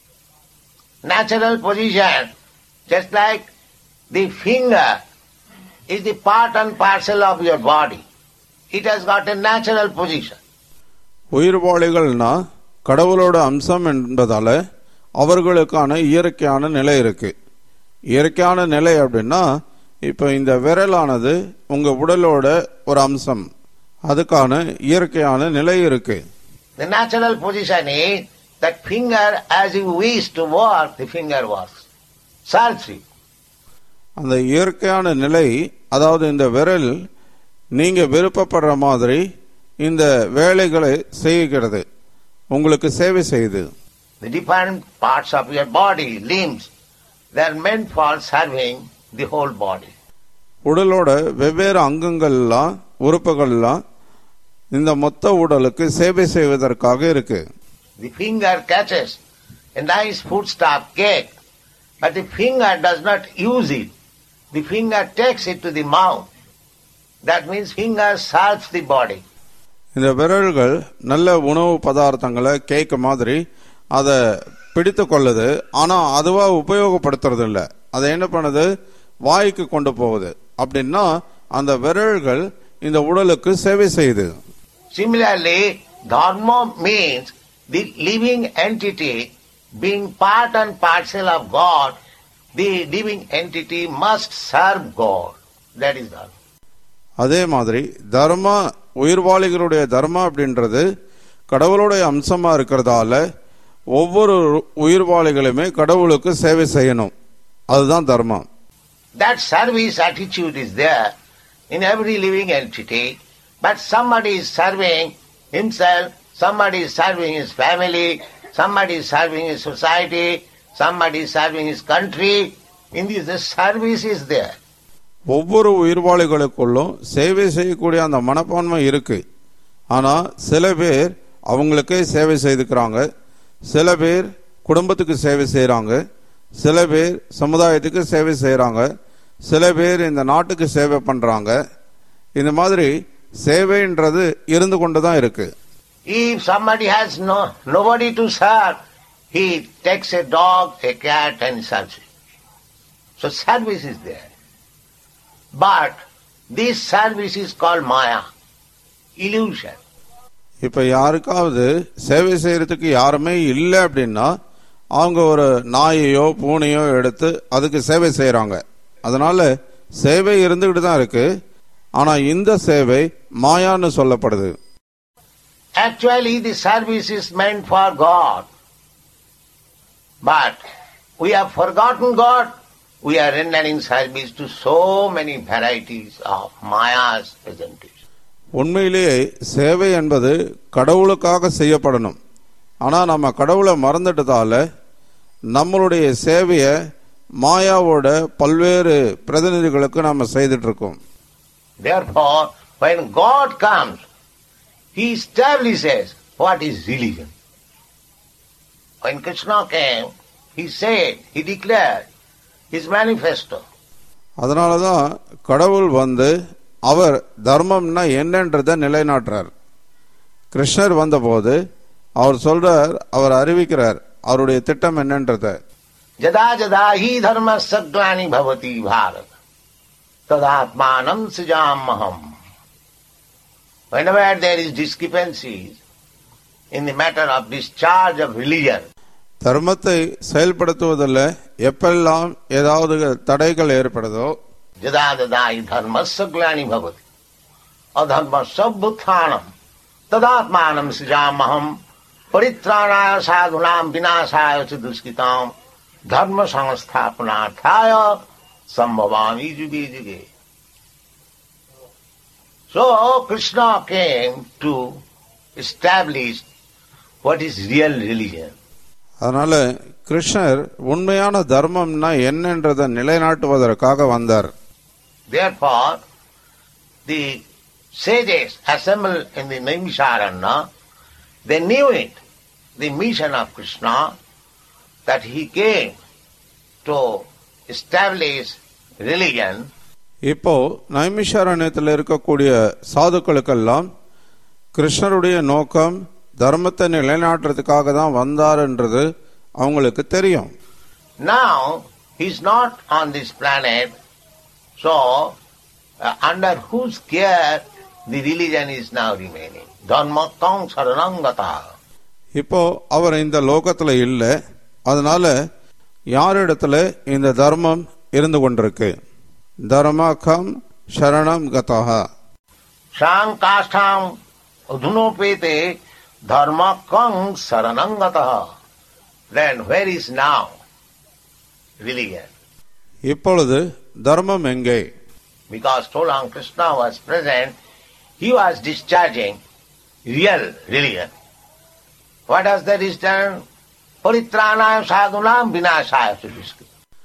Natural position, just like the finger is the part and parcel of your body. It has got a natural position. உயிர்வாளிகள்னா கடவுளோட அம்சம் என்பதால அவர்களுக்கான இயற்கையான நிலை இருக்கு இயற்கையான நிலை அப்படின்னா இப்போ இந்த விரலானது உங்க உடலோட ஒரு அம்சம் அதுக்கான இயற்கையான நிலை இருக்கு The natural position is that finger as you wish to work, the finger works. Serves you. அந்த இயற்கையான நிலை அதாவது இந்த விரல் நீங்க விருப்பப்படுற மாதிரி இந்த வேலைகளை செய்கிறது உங்களுக்கு சேவை செய்யுது The different parts of your body, limbs, They are meant for serving the whole body. உடலோட வெவ்வேறு அங்கங்கள்லாம் உறுப்புகள்லாம் இந்த மொத்த உடலுக்கு சேவை செய்வதற்காக இருக்கு The finger catches a nice foodstuff cake, but the finger does not use it. The finger takes it to the mouth. That means finger serves the body. இந்த விரல்கள் நல்ல உணவு பதார்த்தங்களை கேக் மாதிரி அதை பிடித்து கொள்ளுது ஆனா அதுவா உபயோகப்படுத்துறது இல்ல அதை என்ன பண்ணுது வாய்க்கு கொண்டு போகுது அப்படின்னா அந்த விரல்கள் இந்த உடலுக்கு சேவை செய்யுது Similarly, dharma means the living entity being part and parcel of God, the living entity must serve God. That is dharma. அதே மாதிரி தர்மா உயிர்வாளிகளுடைய தர்மா அப்படின்றது கடவுளுடைய அம்சமா இருக்கிறதால ஒவ்வொரு உயிர்வாளிகளுமே கடவுளுக்கு சேவை செய்யணும் அதுதான் தர்மம் That service attitude is there in every living entity, but somebody is serving himself, somebody is serving his family, somebody is serving his society, somebody is serving his country. In this, the service is there. ஒவ்வொரு உயிர்வாளிகளுக்குள்ளும் சேவை செய்யக்கூடிய அந்த மனப்பான்மை இருக்கு ஆனா சில பேர் அவங்களுக்கே சேவை செய்துக்கிறாங்க சில பேர் குடும்பத்துக்கு சேவை செய்றாங்க சில பேர் சமுதாயத்துக்கு சேவை செய்றாங்க சில பேர் இந்த நாட்டுக்கு சேவை பண்றாங்க இந்த மாதிரி சேவைன்றது இருந்து கொண்டு தான் இருக்கு If somebody has no nobody to serve, he takes a dog, a cat, and serves it. So service is there. But this service is called Maya, illusion. இப்ப யாருக்காவது சேவை செய்யறதுக்கு யாருமே இல்லை அப்படின்னா அவங்க ஒரு நாயையோ பூனையோ எடுத்து அதுக்கு சேவை செய்யறாங்க அதனால சேவை இருந்துகிட்டு தான் இருக்கு ஆனா இந்த சேவை மாயான்னு சொல்லப்படுது Actually, the service is meant for God. But we have forgotten God. We are rendering service to so many varieties of Maya's presentation. உண்மையிலேயே சேவை என்பது கடவுளுக்காக செய்யப்படணும் ஆனா நம்ம கடவுளை மறந்துட்டதால நம்மளுடைய சேவையை மாயாவோட பல்வேறு பிரதிநிதிகளுக்கு நாம செய்துட்டு இருக்கோம் Therefore, when God comes, He establishes what is religion. When Krishna came, He said, He declared His manifesto. அதனால தான் கடவுள் வந்து அவர் தர்மம்னா என்னன்றதை நிலைநாட்டுறார் கிருஷ்ணர் வந்தபோது அவர் சொல்றார் அவர் அறிவிக்கிறார் அவருடைய திட்டம் என்னன்றத Jada jada hi dharma saddvani bhavati bharat. Tadatmanam sijamaham. Whenever there is discrepancies in the matter of discharge of religion, தர்மத்தை செயல்படுத்துவதில் எப்பெல்லாம் ஏதாவது தடைகள் ஏற்படுதோ jada jada hi dharma saglani bhavati. Adharma sabbuthanam. Tadatmanam sijamaham. Paritranaya sadhunam vinasaya च दुष्कृताम धर्म संस्थापनार्थाय संभवामी जुगे जुगे So Krishna came to establish what is real religion. அதனால கிருஷ்ணர் உண்மையான தர்மம்னா என்னன்றதை நிலைநாட்டுவதற்காக வந்தார் Therefore, the sages assembled in the Naimisharanya, they knew it, the mission of Krishna, that he came to establish religion இப்போ நைமிஷாரண்யத்தில் இருக்கக்கூடிய சாதுக்களுக்கெல்லாம் கிருஷ்ணருடைய நோக்கம் தர்மத்தை நிலைநாட்டுறதுக்காக தான் வந்தார்ன்றது அவங்களுக்கு தெரியும் Now, he's not on this planet, so uh, under whose care the religion is now remaining. Dharmakam saranangata. இப்போ அவர் இந்த லோகத்துல இல்லை அதனால யாரிடத்துல இந்த தர்மம் இருந்து கொண்டிருக்கு தர்மகம் சரணம் கதா Sankashtam udhunopete dharmakam saranangata. Then where is now religion? இப்பொழுது தர்மம் எங்கே Because so long Krishna was present, he was discharging real religion. What has that is done? Paritranaya sadhunam vinashaya suduskita.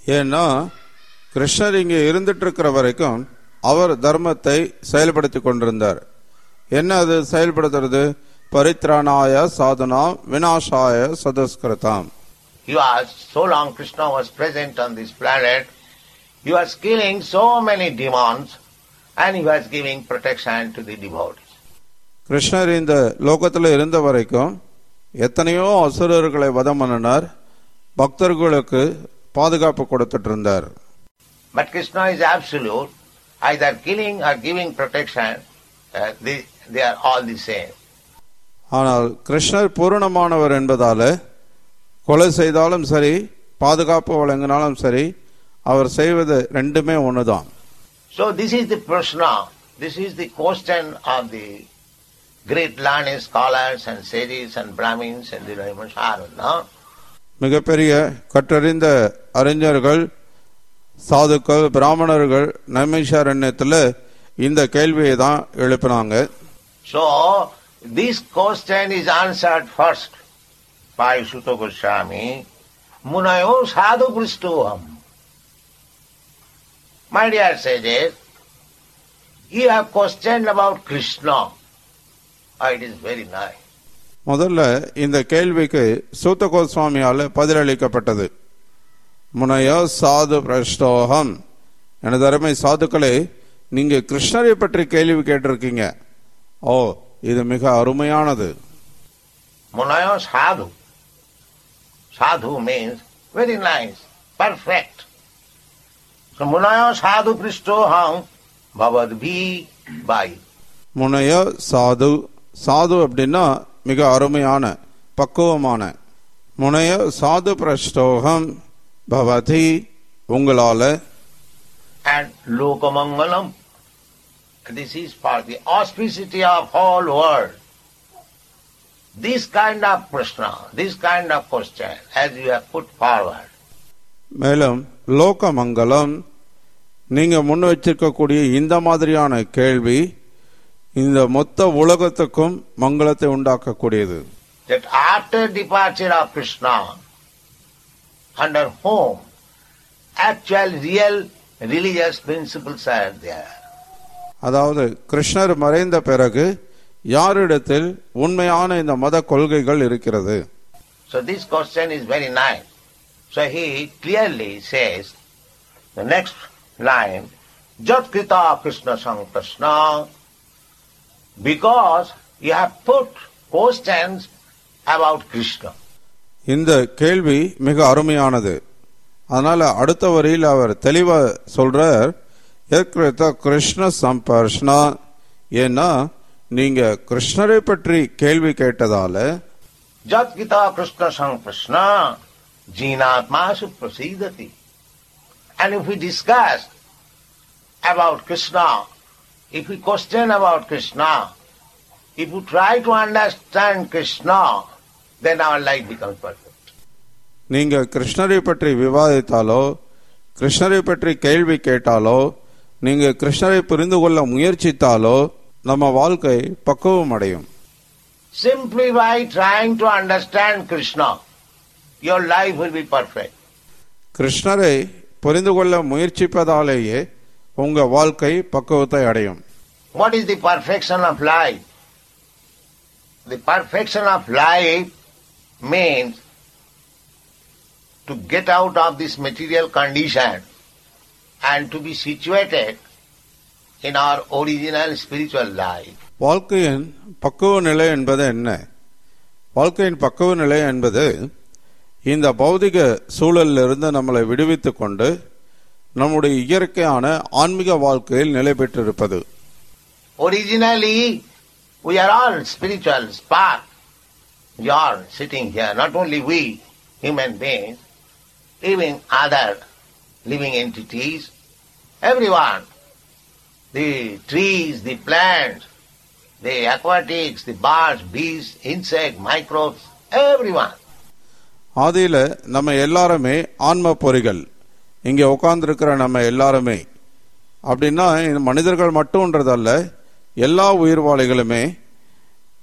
ஏன்னா கிருஷ்ணர் இங்கே இருந்துட்டு இருக்கிற வரைக்கும் அவர் தர்மத்தை செயல்படுத்தி கொண்டிருந்தார் என்ன அது செயல்படுத்துறது பரித்ராணாய Sadhana வினாசாய சதஸ்கிருதாம் He was, so long Krishna was present on this planet, he was killing so many demons and he was giving protection to the devotees. கிருஷ்ணர் இந்த லோகத்தில் இருந்த வரைக்கும் எத்தனையோ அசுரர்களை வதம் பண்ணினார் பக்தர்களுக்கு பாதுகாப்பு கொடுத்துட்டு இருந்தார் But Krishna is absolute, either killing or giving protection, uh, they, they are all the same. ஆனால் கிருஷ்ணர் பூரணமானவர் என்பதால கொலை செய்தாலும் சரி பாதுகாப்பு வழங்கினாலும் சரி அவர் செய்வது ரெண்டுமே ஒண்ணுதான் So this is the prashna, this is the question of the great learned scholars and sages and brahmins and the Ramansharana. மிகப்பெரிய கற்றறிந்த அறிஞர்கள் சாதுக்கள் பிராமணர்கள் நைமிஷாரண்யத்தில் இந்த கேள்வியை தான் எழுப்பினாங்க So this question is answered first by Sutta Goswami. Munayo sadhu kristoham. My dear sages, you have questioned about Krishna. Oh, it is very nice. முதல்ல இந்த கேள்விக்கு சூத்த கோஸ்வாமியால் பதிலளிக்கப்பட்டது முனையோ சாது பிரஷ்டோகம் எனது அருமை சாதுக்களே நீங்க கிருஷ்ணரை பற்றி கேள்வி கேட்டிருக்கீங்க ஓ இது மிக அருமையானது Munayo sadhu. Sadhu means very nice, perfect. So Munayo sadhu kristoham bhavadbhi by. முனையோ சாது சாது அப்படின்னா மிக அருமையான பக்குவமான முனைய சாது பிரஷ்டோகம் பவதி உங்களால and Lokamangalam. This is for the auspicity of whole world. This kind of prashna, this kind of question, as you have put forward, மேலும் லோக மங்களம் நீங்க முன் வச்சிருக்கக்கூடிய இந்த மாதிரியான கேள்வி இந்த மொத்த உலகத்துக்கும் மங்களத்தை உண்டாக்கக்கூடியது that after departure of Krishna, under whom actual real religious principles are there. அதாவது கிருஷ்ணர் மறைந்த பிறகு யாரிடத்தில் உண்மையான இந்த மத கொள்கைகள் இருக்கிறது So this question is very nice. So he clearly says, the next line, Jat Krita Krishna Sang Prashna, because you have put questions about Krishna. இந்த கேள்வி மிக அருமையானது அதனால அடுத்த வரியில் அவர் தெளிவா சொல்றார் "யத்கிருத கிருஷ்ண சம்பர்ஷ்னா ஏன்னா நீங்க கிருஷ்ணரை பற்றி கேள்வி கேட்டதால Jat Krita Krishna Sang Prashna, Jinatma Suprasidati. And if we discuss about Krishna, if we question about Krishna, if we try to understand Krishna, then our life becomes perfect. நீங்க கிருஷ்ணரை பற்றி விவாதித்தாலோ கிருஷ்ணரை பற்றி கேள்வி கேட்டாலோ நீங்க கிருஷ்ணரை புரிந்து கொள்ள முயற்சித்தாலோ நம்ம வாழ்க்கை பக்குவம் அடையும் Simply by trying to understand Krishna, your life will be perfect. கிருஷ்ணரை புரிந்து கொள்ள முயற்சிப்பதாலேயே உங்க வாழ்க்கை பக்குவத்தை அடையும் What is the perfection of life? The perfection of life means to get out of this material condition and to be situated in our original spiritual life. வாழ்க்கையின் பக்குவ நிலை என்பது என்ன வாழ்க்கையின் பக்குவ நிலை என்பது இந்த பௌதிக சூழலில் இருந்து நம்மளை விடுவித்துக் கொண்டு நம்முடைய இயற்கையான ஆன்மீக வாழ்க்கையில் நிலை பெற்றிருப்பது Originally, we are all spiritual spark. You are sitting here, not only we, human beings, even other living entities, everyone, the trees, the plants, the aquatics, the birds, bees, insects, microbes, everyone. ஆதியில நம்ம எல்லாருமே ஆன்ம பொறிகள் இங்க உட்கார்ந்துருக்கிற நம்ம எல்லாருமே அப்படின்னா இந்த மனிதர்கள் மட்டும்ன்றதல்ல எல்லா உயிர்வாளிகளுமே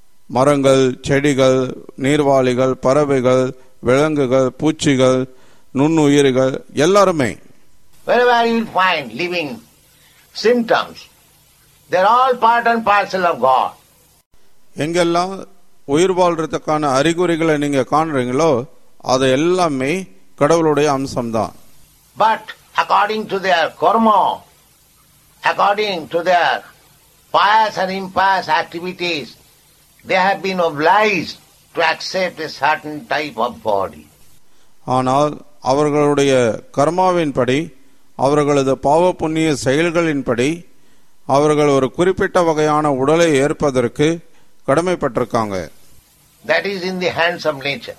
மரங்கள் செடிகள் நீர்வாளிகள் பறவைகள் விலங்குகள் பூச்சிகள் நுண்ணுயிர்கள் எல்லாருமே Wherever you will find living symptoms, they're all part and parcel of God. எங்கெல்லாம் உயிர் வாழ்றதுக்கான அறிகுறிகளை நீங்க காண்றீங்களோ அது எல்லாமே கடவுளுடைய அம்சம்தான் But according to their karma, according to their pious and impious activities, they have been obliged to accept a certain type of body. ஆனால் அவர்களுடைய கர்மாவின்படி அவர்களது பாவ புண்ணிய செயல்களின்படி அவர்கள் ஒரு குறிப்பிட்ட வகையான உடலை ஏற்பதற்கு கடமைப்பட்டிருக்காங்க That is in the hands of nature.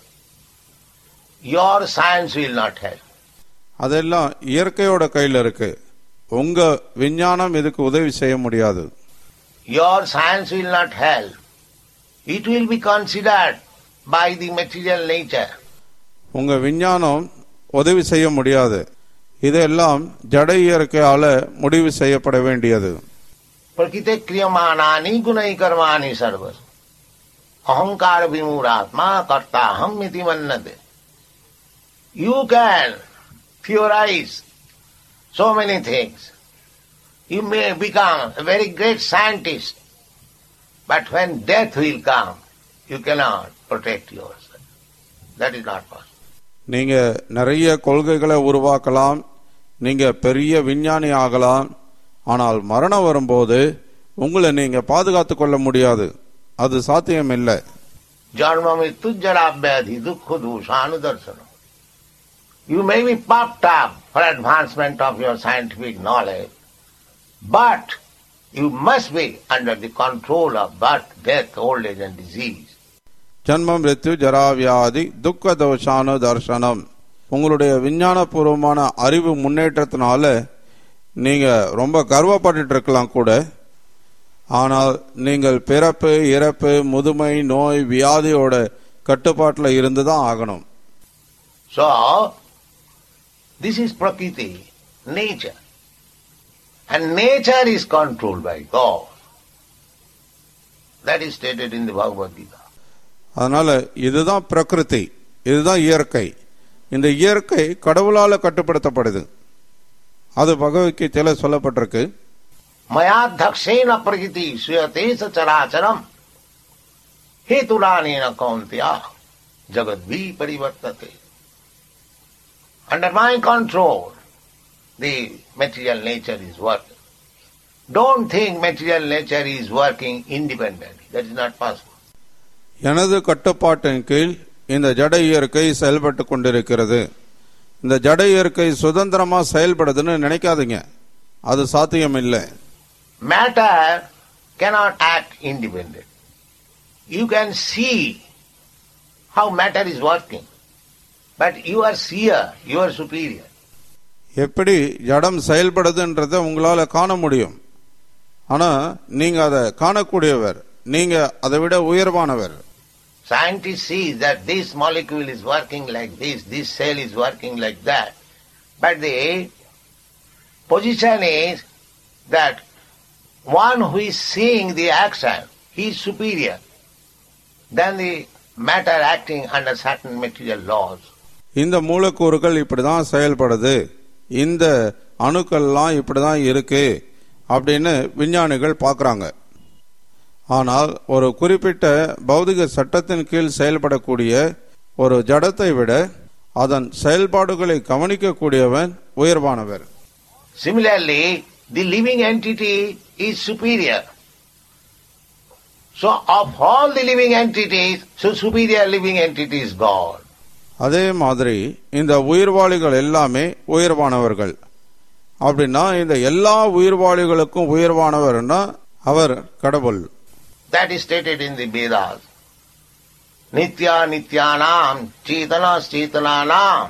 Your science will not help. அதெல்லாம் இயற்கையோட கையில் இருக்கு உங்க விஞ்ஞானம் இதுக்கு உதவி செய்ய முடியாது Your science will not help. It will be considered by the material nature. உங்க விஞ்ஞானம் உதவி செய்ய முடியாது இதெல்லாம் ஜட இயற்கையால முடிவு செய்யப்பட வேண்டியது प्रकृते क्रियमाणानि गुणै कर्माणि सर्वस अहंकार विमूढ़ात्मा कर्ता हम इति मन्नते you can theorize so many things you may become a very great scientist but when death will come you cannot protect yourself that is not possible நீங்க நிறைய கொள்கைகளை உருவாக்கலாம் நீங்க பெரிய விஞ்ஞானி ஆகலாம் ஆனால் மரணம் வரும்போது உங்களை நீங்க பாதுகாத்து கொள்ள முடியாது அது சாத்தியம் இல்லை जन्म मृत्यु जरा व्याधि दुख दूषानुदर्शन You may be puffed up for advancement of your scientific knowledge, but you must be under the control of birth, death, old age and disease. ஜன்மம் மிருத்யு ஜராவியாதி துக்க தோஷானு தர்சனம் உங்களுடைய விஞ்ஞானபூர்வமான அறிவு முன்னேற்றத்தினால நீங்க ரொம்ப கர்வப்பட்டுட்டு இருக்கலாம் கூட ஆனால் நீங்கள் பிறப்பு இறப்பு முதுமை நோய் வியாதியோட கட்டுப்பாட்டில் இருந்து தான் ஆகணும் So, this is Prakriti, nature. And nature is controlled by God. That is stated in the Bhagavad Gita. அதனால இதுதான் பிரகிருதி இதுதான் இயற்கை இந்த இயற்கை கடவுளால கட்டுப்படுத்தப்படுது அது பகவத்கீதையில சொல்லப்பட்டிருக்கு मयाध्यक्षेण प्रकृति श्रूयते स चराचरम हेतुरानेन कौन्त्या जगत भी परिवर्तते under my control the material nature is working. Don't think material nature is working independently. That is not possible. எனது கட்டுப்பாட்டின் கீழ் இந்த ஜட இயற்கை செயல்பட்டு கொண்டிருக்கிறது இந்த ஜட இயற்கை சுதந்திரமா செயல்படுதுன்னு நினைக்காதீங்க அது சாத்தியம் இல்லை Matter cannot act independent. You can see how matter is working, but you are seer, you are superior. எப்படி ஜடம் செயல்படுதுன்றதை உங்களால காண முடியும் ஆனா நீங்க அதை காணக்கூடியவர் நீங்க அதை விட உயர்வானவர் Scientist sees that this molecule is working like this, this cell is working like that. But the position is that one who is seeing the action, he is superior than the matter acting under certain material laws. இந்த மூலக்கூறுகள் இப்படிதான் செயல்படுது இந்த அணுக்கள்லாம் இப்படிதான் இருக்கு அப்படின்னு விஞ்ஞானிகள் பார்க்கறாங்க ஆனால் ஒரு குறிப்பிட்ட பௌதிக சட்டத்தின் கீழ் செயல்படக்கூடிய ஒரு ஜடத்தை விட அதன் செயல்பாடுகளை கவனிக்கக்கூடியவன் உயர்வானவர் Similarly, the living entity is superior. So of all the living entities, so superior living entity is God. அதே மாதிரி இந்த உயிர்வாளிகள் எல்லாமே உயர்வானவர்கள் அப்படின்னா இந்த எல்லா உயிர்வாளிகளுக்கும் உயர்வானவர்னா அவர் கடவுள் That is stated in the Vedas. Nitya Nityanam Chetana Chetananam.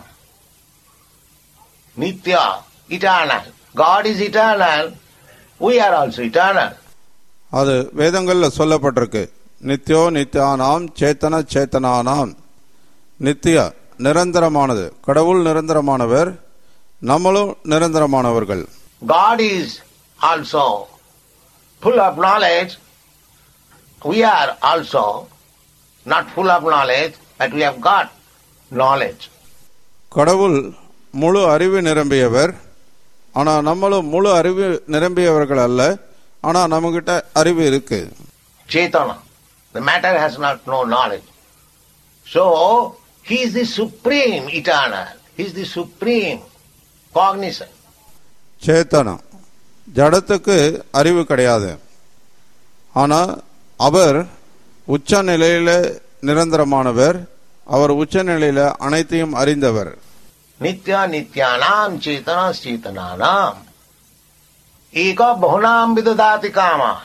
Nitya, eternal. God is eternal. We are also eternal. அது வேதங்கள்ல சொல்லப்பட்டிருக்கு நித்யோ நித்யானாம் சேத்தன சேத்தனானாம் நித்யா நிரந்தரமானது கடவுள் நிரந்தரமானவர் நம்மளும் நிரந்தரமானவர்கள் God is also full of knowledge. We are also not full of knowledge, but we have got knowledge. கடவுள் முழு அறிவு நிரம்பியவர் ஆனா நம்மளும் முழு அறிவு நிரம்பியவர்கள் அல்ல ஆனா நம்மகிட்ட அறிவு இருக்கு Chaitana. The matter has not no knowledge. So, he is the supreme eternal. He is the supreme cognizant. சேத்தனம் ஜடத்துக்கு அறிவு கிடையாது ஆனா அவர் உச்ச நிலையில நிரந்தரமானவர் அவர் உச்ச நிலையில அனைத்தையும் அறிந்தவர் Nitya nityanam chetana chetananam. Eka bahunam vidadati kaman.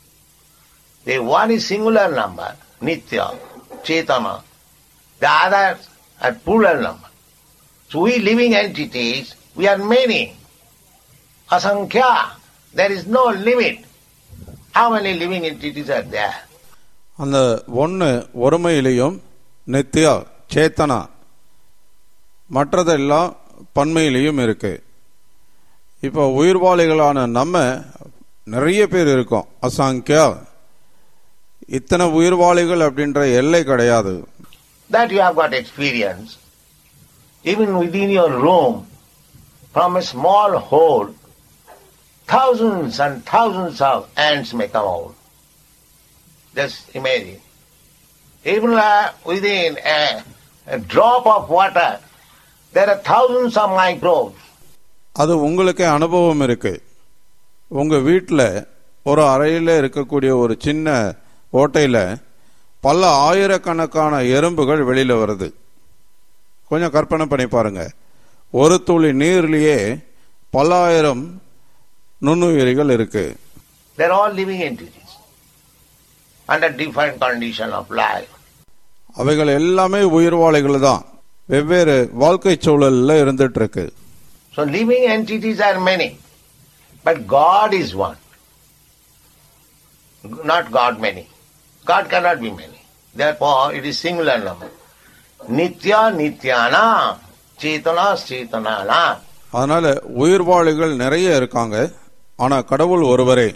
The one is singular number, nitya, chetana. The others are plural number. So we living entities, we are many. Asankhya, there is no limit. How many living entities are there? அந்த ஒன்று ஒருமையிலையும் நித்யா சேத்தனா மற்றதெல்லாம் பன்மையிலையும் இருக்கு இப்போ உயிர்வாளிகளான நம்ம நிறைய பேர் இருக்கோம் அசாங்கியா இத்தனை உயிர்வாளிகள் அப்படின்ற எல்லை கிடையாது That you have got experience. Even within your room, from a small hole, thousands and thousands of ants may come out. Just imagine. Even uh, within a, a drop of water, there are thousands of microbes. அது உங்களுக்கே அனுபவம் இருக்கு உங்க வீட்டில் ஒரு அறையில் இருக்கக்கூடிய ஒரு சின்ன ஓட்டையில் பல ஆயிரக்கணக்கான எறும்புகள் வெளியில வருது கொஞ்சம் கற்பனை பண்ணி பாருங்க ஒரு துளி நீர்லயே பல்லாயிரம் நுண்ணுயிரிகள் இருக்கு They are all living entities under different condition of life. அவைகள் எல்லாமே உயிர்வாளிகள் தான் வெவ்வேறு வாழ்க்கை சூழல்ல இருந்துட்டு இருக்கு So living entities are many, but God is one. Not God many. God cannot be many. Therefore, it is singular number. Nitya Nityana Chetana Chetanana. அதனால உயிர்வாளிகள் நிறைய இருக்காங்க ஆனா கடவுள் ஒருவரே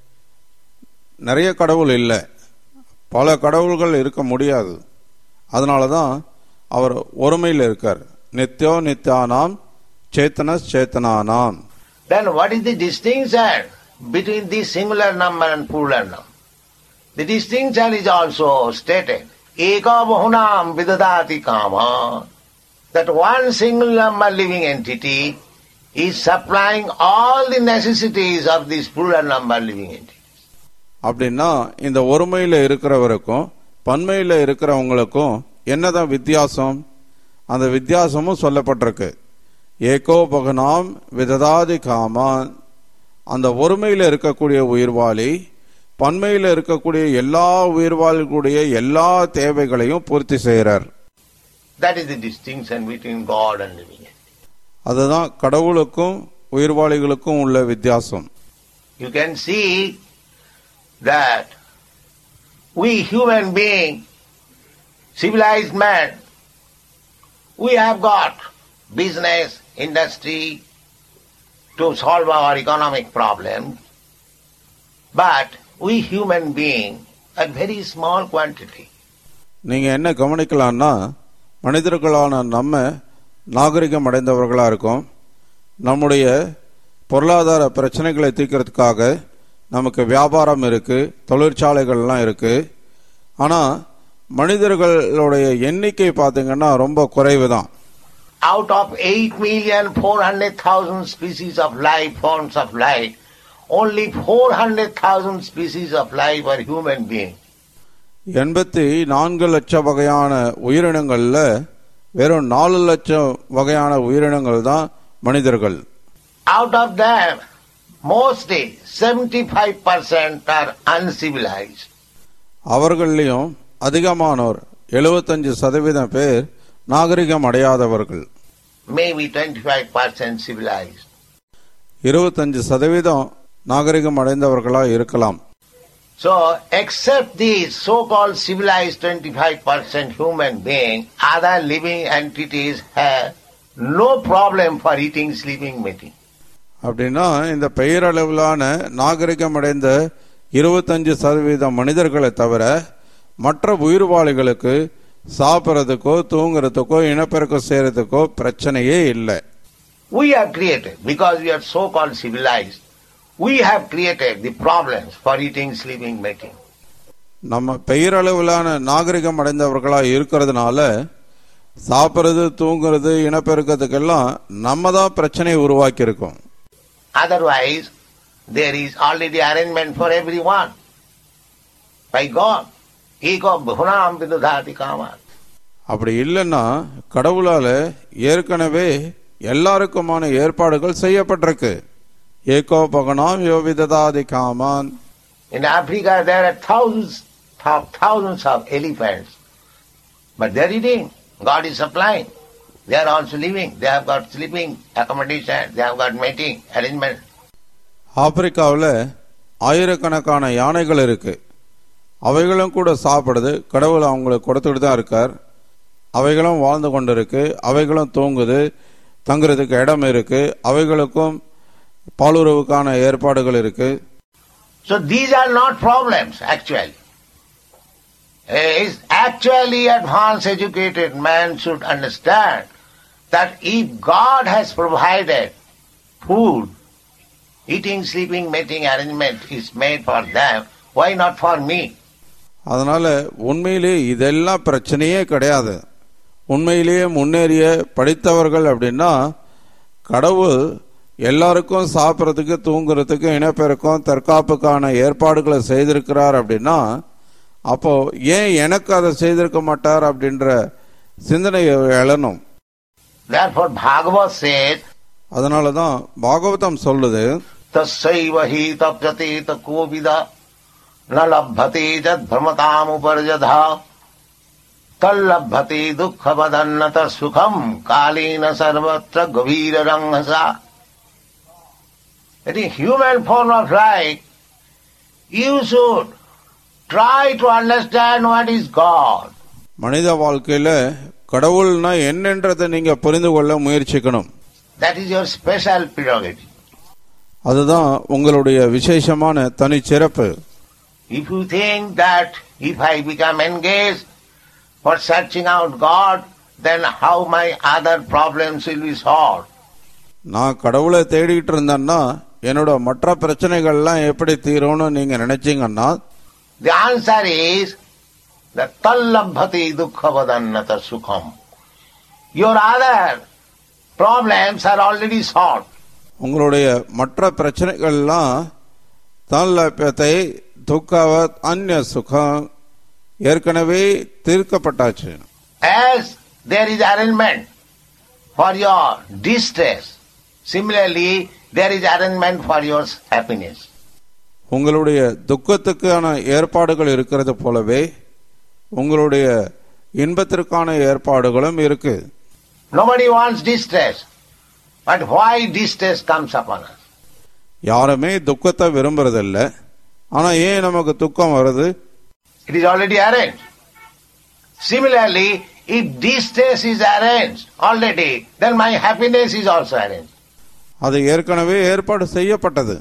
நிறைய கடவுள் இல்லை பல கடவுள்கள் இருக்க முடியாது அதனால தான் அவர் ஒருமையில் இருக்கார் நித்யோ நித்யானாம் சேத்தன சேத்தனானாம் Then what is the distinction between this singular number and plural number? The distinction is also stated. Eka bahunam vidadati kama. That one single number living entity is supplying all the necessities of this plural number living entity. அப்படின்னா இந்த ஒருமையில் இருக்கிறவருக்கும் பன்மையில் இருக்கிறவங்களுக்கும் என்னதான் வித்தியாசம் அந்த வித்தியாசமும் சொல்லப்பட்டிருக்கு ஏகோ பகனாம் விததாதி காமான் அந்த ஒருமையில் இருக்கக்கூடிய உயிர்வாளி பன்மையில் இருக்கக்கூடிய எல்லா உயிர்வாளிகளுடைய எல்லா தேவைகளையும் பூர்த்தி செய்கிறார் That is the distinction between God and living entity. அதுதான் கடவுளுக்கும் உயிர்வாளிகளுக்கும் உள்ள வித்தியாசம் You can see that we human being, civilized man, we have got business, industry to solve our economic problems, but we human being are very small quantity. நீங்க என்ன கவனிக்கலாம்னா மனிதர்களான நம்ம நாகரிகம் அடைந்தவர்களா இருக்கோம் நம்முடைய பொருளாதார பிரச்சனைகளை தீர்க்கறதுக்காக நமக்கு வியாபாரம் இருக்கு தொழிற்சாலைகள்லாம் இருக்கு ஆனா மனிதர்களுடைய எண்ணிக்கை பார்த்தீங்கன்னா ரொம்ப குறைவு தான் Out of 8,400,000 species of life, forms of life, only 400,000 species of life are human beings. எண்பத்தி நான்கு லட்சம் வகையான உயிரினங்கள்ல வெறும் நாலு லட்சம் வகையான உயிரினங்கள் தான் மனிதர்கள் Out of them, mostly 75% are uncivilized. அவர்களையும் அதிகமானோர் எழுபத்தஞ்சு சதவீதம் பேர் நாகரிகம் அடையாதவர்கள் maybe 25% civilized. இருபத்தஞ்சு சதவீதம் நாகரிகம் அடைந்தவர்களா இருக்கலாம் So, except these so-called civilized 25% human being, other living entities have no problem for eating sleeping mating. அப்படின்னா இந்த பெயரளவிலான நாகரிகம் அடைந்த இருபத்தஞ்சு சதவீதம் மனிதர்களை தவிர மற்ற உயிர்வாளிகளுக்கு சாப்பிட்றதுக்கோ தூங்குறதுக்கோ இனப்பெருக்கம் செய்யறதுக்கோ பிரச்சனையே இல்லை We have created, because we are so-called civilized, we have created the problems for eating, sleeping, making. நம்ம பெயரளவிலான நாகரிகம் அடைந்தவர்களா இருக்கிறதுனால சாப்பிட்றது தூங்குறது இனப்பெருக்கத்துக்கெல்லாம் நம்ம தான் பிரச்சனையை உருவாக்கி இருக்கோம் Otherwise, there is already arrangement for everyone by God. Ego bhunam vidudhati kaman. அப்படி இல்லைன்னா கடவுளால ஏற்கனவே எல்லாருக்குமான ஏற்பாடுகள் செய்யப்பட்டிருக்கு ஏகோ பகனாம் யோவிததாதி காமான் In Africa, there are thousands, thou- thousands of elephants, but they are eating. God is supplying. They are also living. They have got sleeping accommodation. They have got mating arrangement. ஆப்பிரிக்காவில் ஆயிரக்கணக்கான யானைகள் இருக்கு அவைகளும் கூட சாப்பிடுது கடவுள் அவங்களுக்கு கொடுத்துட்டு தான் இருக்கார் அவைகளும் வாழ்ந்து கொண்டு இருக்கு அவைகளும் தூங்குது தங்குறதுக்கு இடம் இருக்கு அவைகளுக்கும் பாலுறவுக்கான ஏற்பாடுகள் இருக்கு So these are not problems, actually. Is actually advanced educated man should understand that if God has provided food, eating, sleeping, mating arrangement is made for them, why not for me? அதனால உண்மையிலே இதெல்லாம் பிரச்சனையே கிடையாது உண்மையிலேயே முன்னேறிய படித்தவர்கள் அப்படின்னா கடவுள் எல்லாருக்கும் சாப்பிட்றதுக்கு தூங்குறதுக்கு இனப்பெருக்கம் தற்காப்புக்கான ஏற்பாடுகளை செய்திருக்கிறார் அப்படின்னா அப்போ ஏன் எனக்கு அதை செய்திருக்க மாட்டார் அப்படின்ற சிந்தனை எழணும் Therefore Bhagavad says, அதனால தான் பாகவதம் சொல்லுது तस्यैव हि तप्यते कोविद न लभते जद्भ्रमतामुपर्जधा तल्लभते दुःखवदन्नत सुखम् कालेन सर्वत्र गभीररङ्घसा In a human form of life, you should try to understand what is God. மனித வாழ்க்கையில கடவுள்னா என்னன்றதை நீங்க புரிந்து கொள்ள முயற்சிக்கணும் That is your special prerogative. அதுதான் உங்களுடைய விசேஷமான தனிச்சிறப்பு If you think that if I become engaged for searching out God, then how my other problems will be solved? நான் கடவுளை தேடிட்டு இருந்தேன்னா என்னோட மற்ற பிரச்சனைகள்லாம் எப்படி தீரும்னு நீங்க நினைச்சீங்கன்னா The answer is that tallabhati dukkhavadannata sukham. Your other problems are already solved. உங்களுடைய மற்ற பிரச்சனைகள்லாம் தன்லப்பியத்தை துக்கவத் அந்நிய சுகம் ஏற்கனவே தீர்க்கப்பட்டாச்சு As there is arrangement for your distress, similarly there is arrangement for your happiness. உங்களுடைய துக்கத்துக்கான ஏற்பாடுகள் இருக்கிறது போலவே உங்களுடைய இன்பத்திற்கான ஏற்பாடுகளும் இருக்கு Nobody wants distress. But why distress comes upon us? யாருமே துக்கத்தை விரும்புறதில்ல ஆனா ஏன் நமக்கு துக்கம் வருது It is already arranged. Similarly, if distress is arranged already, then my happiness is also arranged. அது ஏற்கனவே ஏற்பாடு செய்யப்பட்டது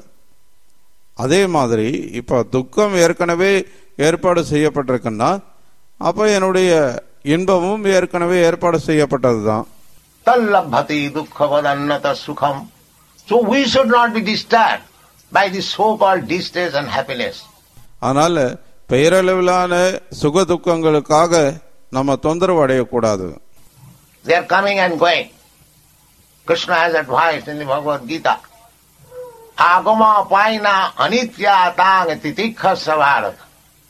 அதே மாதிரி இப்ப துக்கம் ஏற்கனவே ஏற்பாடு செய்யப்பட்டிருக்குன்னா அப்ப என்னுடைய இன்பமும் ஏற்கனவே ஏற்பாடு செய்யப்பட்டதுதான் Tallabhati dukkhavadannata sukham. So we should not be disturbed by this so-called distress and happiness. அதனால பெயரளவிலான சுக துக்கங்களுக்காக நம்ம தொந்தரவு அடையக்கூடாது They are coming and going. Krishna has advised in the Bhagavad Gita. Agama paina anitya tang titikha savarata.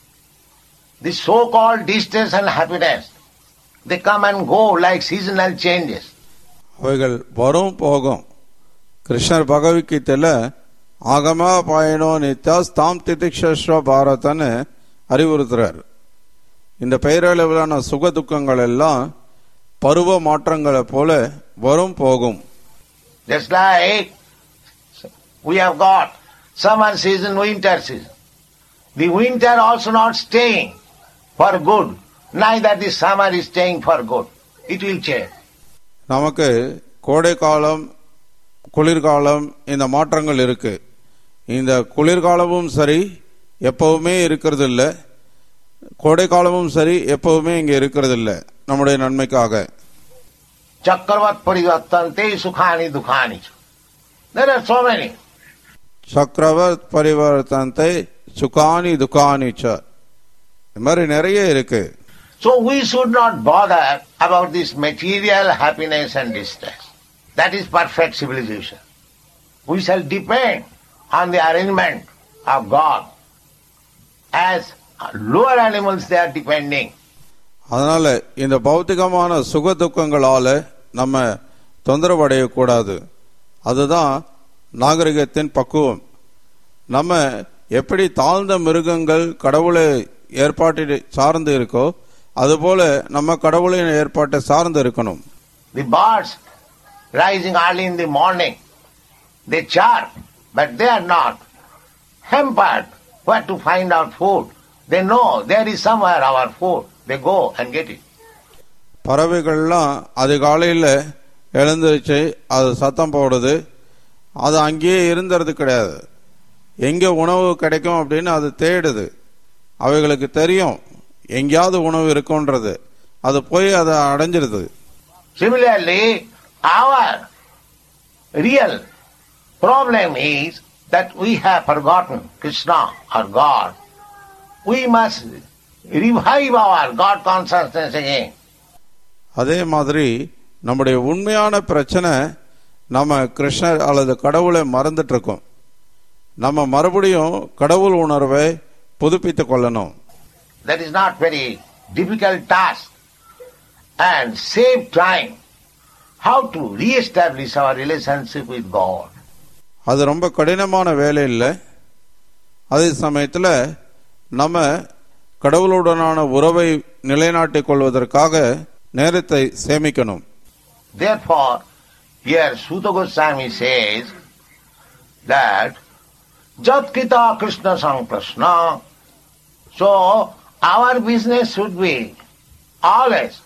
This so-called distress and happiness, they come and go like seasonal changes. அவைகள் வரும் போகும் கிருஷ்ணர் பகவத்கீதையில ஆகமா பாயனோ நித்யாஸ் தாம் திதிக்ஷஸ்வ பாரதன்னு அறிவுறுத்துறார் இந்த பெயரளவிலான சுக துக்கங்கள் எல்லாம் பருவ மாற்றங்களை போல வரும் போகும் Just like we have got summer season, winter season. The winter also not staying for good, neither the summer is staying for good. It will change. நமக்கு கோடை காலம் குளிர்காலம் இந்த மாற்றங்கள் இருக்கு இந்த குளிர்காலமும் சரி எப்பவுமே இருக்கிறது இல்லை கோடை காலமும் சரி எப்பவுமே இங்க இருக்கிறது இல்ல நம்முடைய நன்மைக்காக Chakravat parivartante sukhani dukhani. There are so many. சக்கரவர்த் பரிவர்த்தனத்தை sukhani துகானி ச இது மாதிரி நிறைய இருக்கு So we should not bother about this material happiness and distress. That is perfect civilization. We shall depend on the arrangement of God. As lower animals they are depending. அதனால இந்த பௌத்திகமான சுக துக்கங்களால நம்ம தொந்தரவு அடையக்கூடாது அதுதான் நாகரிகத்தின் பக்குவம் நம்ம எப்படி தாழ்ந்த மிருகங்கள் கடவுளை ஏற்பாட்டை சார்ந்து இருக்கோ அதுபோல நம்ம கடவுளின் ஏற்பாட்டை சார்ந்து இருக்கணும் The birds rising early in the morning, they chirp, but they are not hampered where to find out food. They know there is somewhere our food. They go and get it. பறவைகள்லாம் அதிகாலையில் எழுந்திருச்சு அது சத்தம் போடுது அது அங்கேயே இருந்துறது கிடையாது எங்கே உணவு கிடைக்கும் அப்படின்னு அது தேடுது அவைகளுக்கு தெரியும் எங்கேயாவது உணவு இருக்குன்றது அது போய் அதை அடைஞ்சிருது Similarly, our real problem is that we have forgotten Krishna or God. We must revive our God consciousness again. அதே மாதிரி நம்முடைய உண்மையான பிரச்சனை நம்ம கிருஷ்ணர் அல்லது கடவுளை மறந்துட்டு இருக்கோம் நம்ம மறுபடியும் கடவுள் உணர்வை புதுப்பித்துக் கொள்ளணும் That is not very difficult task. And save time how to re-establish our relationship with God. அது ரொம்ப கடினமான வேலை இல்லை அதே சமயத்தில் நம்ம கடவுளுடனான உறவை நிலைநாட்டிக் கொள்வதற்காக நேரத்தை சேமிக்கணும் Therefore, here Suta Goswami says that Jatkita Krishna Sankrishna. So our business should be always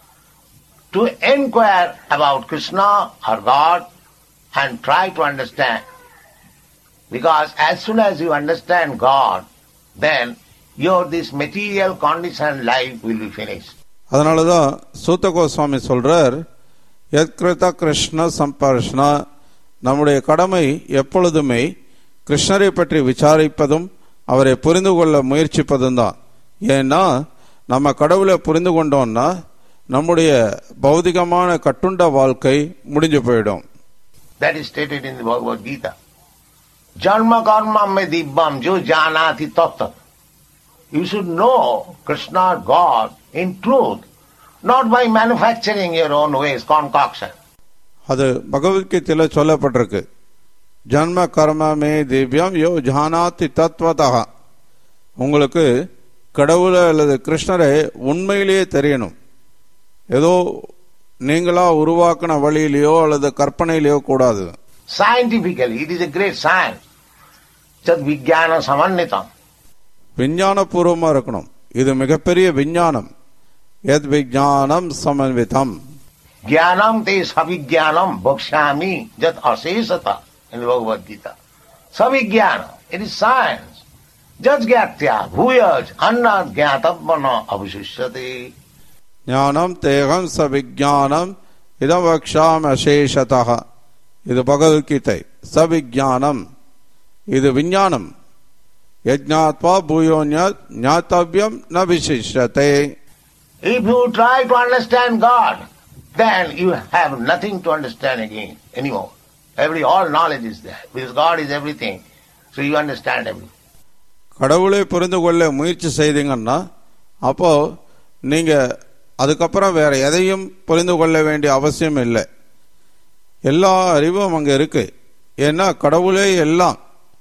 to inquire about Krishna or God and try to understand. Because as soon as you understand God, then your this material conditioned life will be finished. அதனால தான் சூத்த கோஸ்வாமி சொல்றார் எத்கிருத கிருஷ்ண சம்பர்ஷ்ணா நம்முடைய கடமை எப்பொழுதுமே கிருஷ்ணரை பற்றி விசாரிப்பதும் அவரை புரிந்து கொள்ள முயற்சிப்பதும் தான் ஏன்னா நம்ம கடவுளை புரிந்து கொண்டோம்னா நம்முடைய பௌதிகமான கட்டுண்ட வாழ்க்கை முடிஞ்சு போயிடும் That is stated in the Bhagavad Gita. Janma karma me dibbam jo janati tattva. You should know Krishna or God in truth, not by manufacturing your own ways, concoction. அது பகவத்கீதையில் சொல்லப்பட்டிருக்கு ஜன்ம கர்மமே திவ்யம் யோ ஜானாதி தத்வதா உங்களுக்கு கடவுளை அல்லது கிருஷ்ணரை உண்மையிலேயே தெரியணும் ஏதோ நீங்களா உருவாக்கின வழியிலேயோ அல்லது கற்பனையிலேயோ கூடாது Scientifically, it is a great science. Jad vijnana samannitam. விஞ்ஞானபூர்வமா இருக்கணும் இது மிகப்பெரிய விஞ்ஞானம் எத் விஞ்ஞானம் சமன்விதம் Jnanam te savijnanam bhakshami jat asesata in the Bhagavad Gita. Savijnana, it is science. Jat gyatya bhuyaj annat gyatavana avishishate. ஞானம் தேகம் ச விஜானம் இதம் வக்ஷாம் அசேஷதா இது பகவத்கீதை சவிஜானம் இது விஞ்ஞானம் யஜ்ஞாத்வா பூயோன்ய ஞாத்தவ்யம் ந விசிஷ்யத்தை If you try to understand God, then you have nothing to understand again anymore. Every all knowledge is there because God is everything. So you understand everything. கடவுளை புரிந்து கொள்ள முயற்சி செய்தீங்கன்னா அப்போ நீங்க அதுக்கப்புறம் வேற எதையும் புரிந்து கொள்ள வேண்டிய அவசியம் இல்லை எல்லா அறிவும் அங்க இருக்கு ஏன்னா கடவுளே எல்லாம்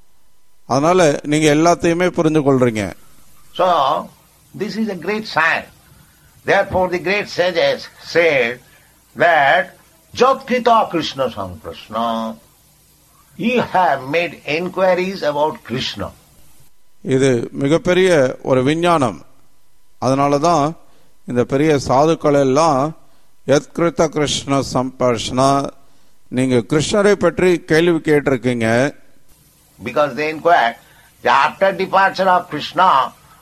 அதனால நீங்க எல்லாத்தையுமே புரிந்து கொள்றீங்க So this is a great science. Therefore the great sages said that Jatkita Krishna Samprasna, you have made inquiries about Krishna. இது மிகப்பெரிய ஒரு விஞ்ஞானம் அதனால தான் இந்த பெரிய சாதுக்கள் எல்லாம் எத்கிருத்த கிருஷ்ண சம்பர்ஷனா நீங்க கிருஷ்ணரை பற்றி கேள்வி கேட்டிருக்கீங்க Because they inquired that after departure of Krishna,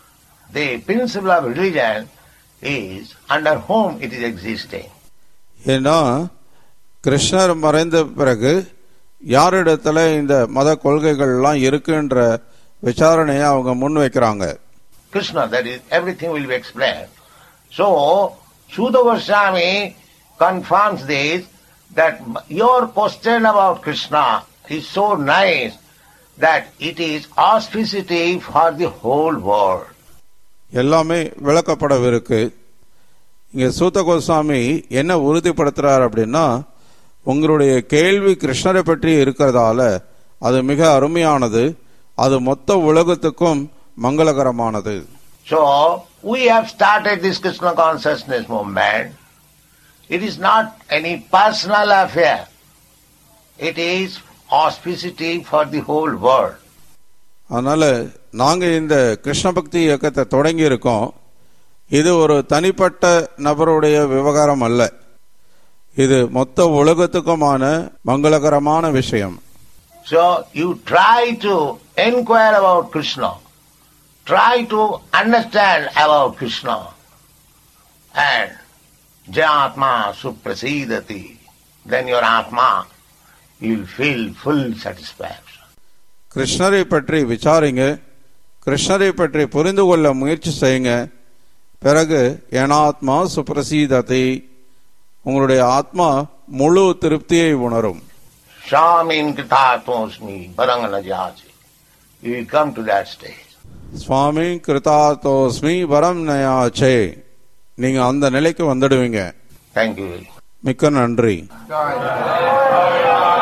the principle of religion is under whom it is existing. ஏன்னா கிருஷ்ணர் மறைந்த பிறகு யாரிடத்துல இந்த மத கொள்கைகள்லாம் இருக்குன்ற விசாரணையை அவங்க முன் வைக்கிறாங்க Krishna, that is, everything will be explained. So, Sudha Goswami confirms this, that your question about Krishna is so nice that it is auspicity for the whole world. எல்லாமே விளக்கப்படவிருக்கு இங்க சூத்த கோஸ்வாமி என்ன உறுதிப்படுத்துறார் அப்படின்னா உங்களுடைய கேள்வி கிருஷ்ணரை பற்றி இருக்கிறதால அது மிக அருமையானது அது மொத்த உலகத்துக்கும் மங்களகரமானது So, we have started this Krishna consciousness movement. It is not any personal affair. It is auspicity for the whole world. அதனால நாங்க இந்த கிருஷ்ண பக்தி இயக்கத்தை தொடங்கி இருக்கோம் இது ஒரு தனிப்பட்ட நபருடைய விவகாரம் அல்ல இது மொத்த உலகத்துக்குமான மங்களகரமான விஷயம் So you try to inquire about Krishna, try to understand about Krishna, and Jayatma Suprasidati, then your Atma, you will feel full satisfaction. கிருஷ்ணரை பற்றி விசாரிங்க கிருஷ்ணரை பற்றி புரிந்து கொள்ள முயற்சி செய்யுங்க பிறகு எனாத்மா சுப்ரசீதத்தை உங்களுடைய ஆத்மா முழு திருப்தியை உணரும் Shamin Kritatosmi Varanganajaji. You will come to that stage. சுவாமி கிருதார்த்தோஸ்மி வரம் நயாச்சே நீங்க அந்த நிலைக்கு வந்துடுவீங்க Thank you very much. மிக்க நன்றி Jai.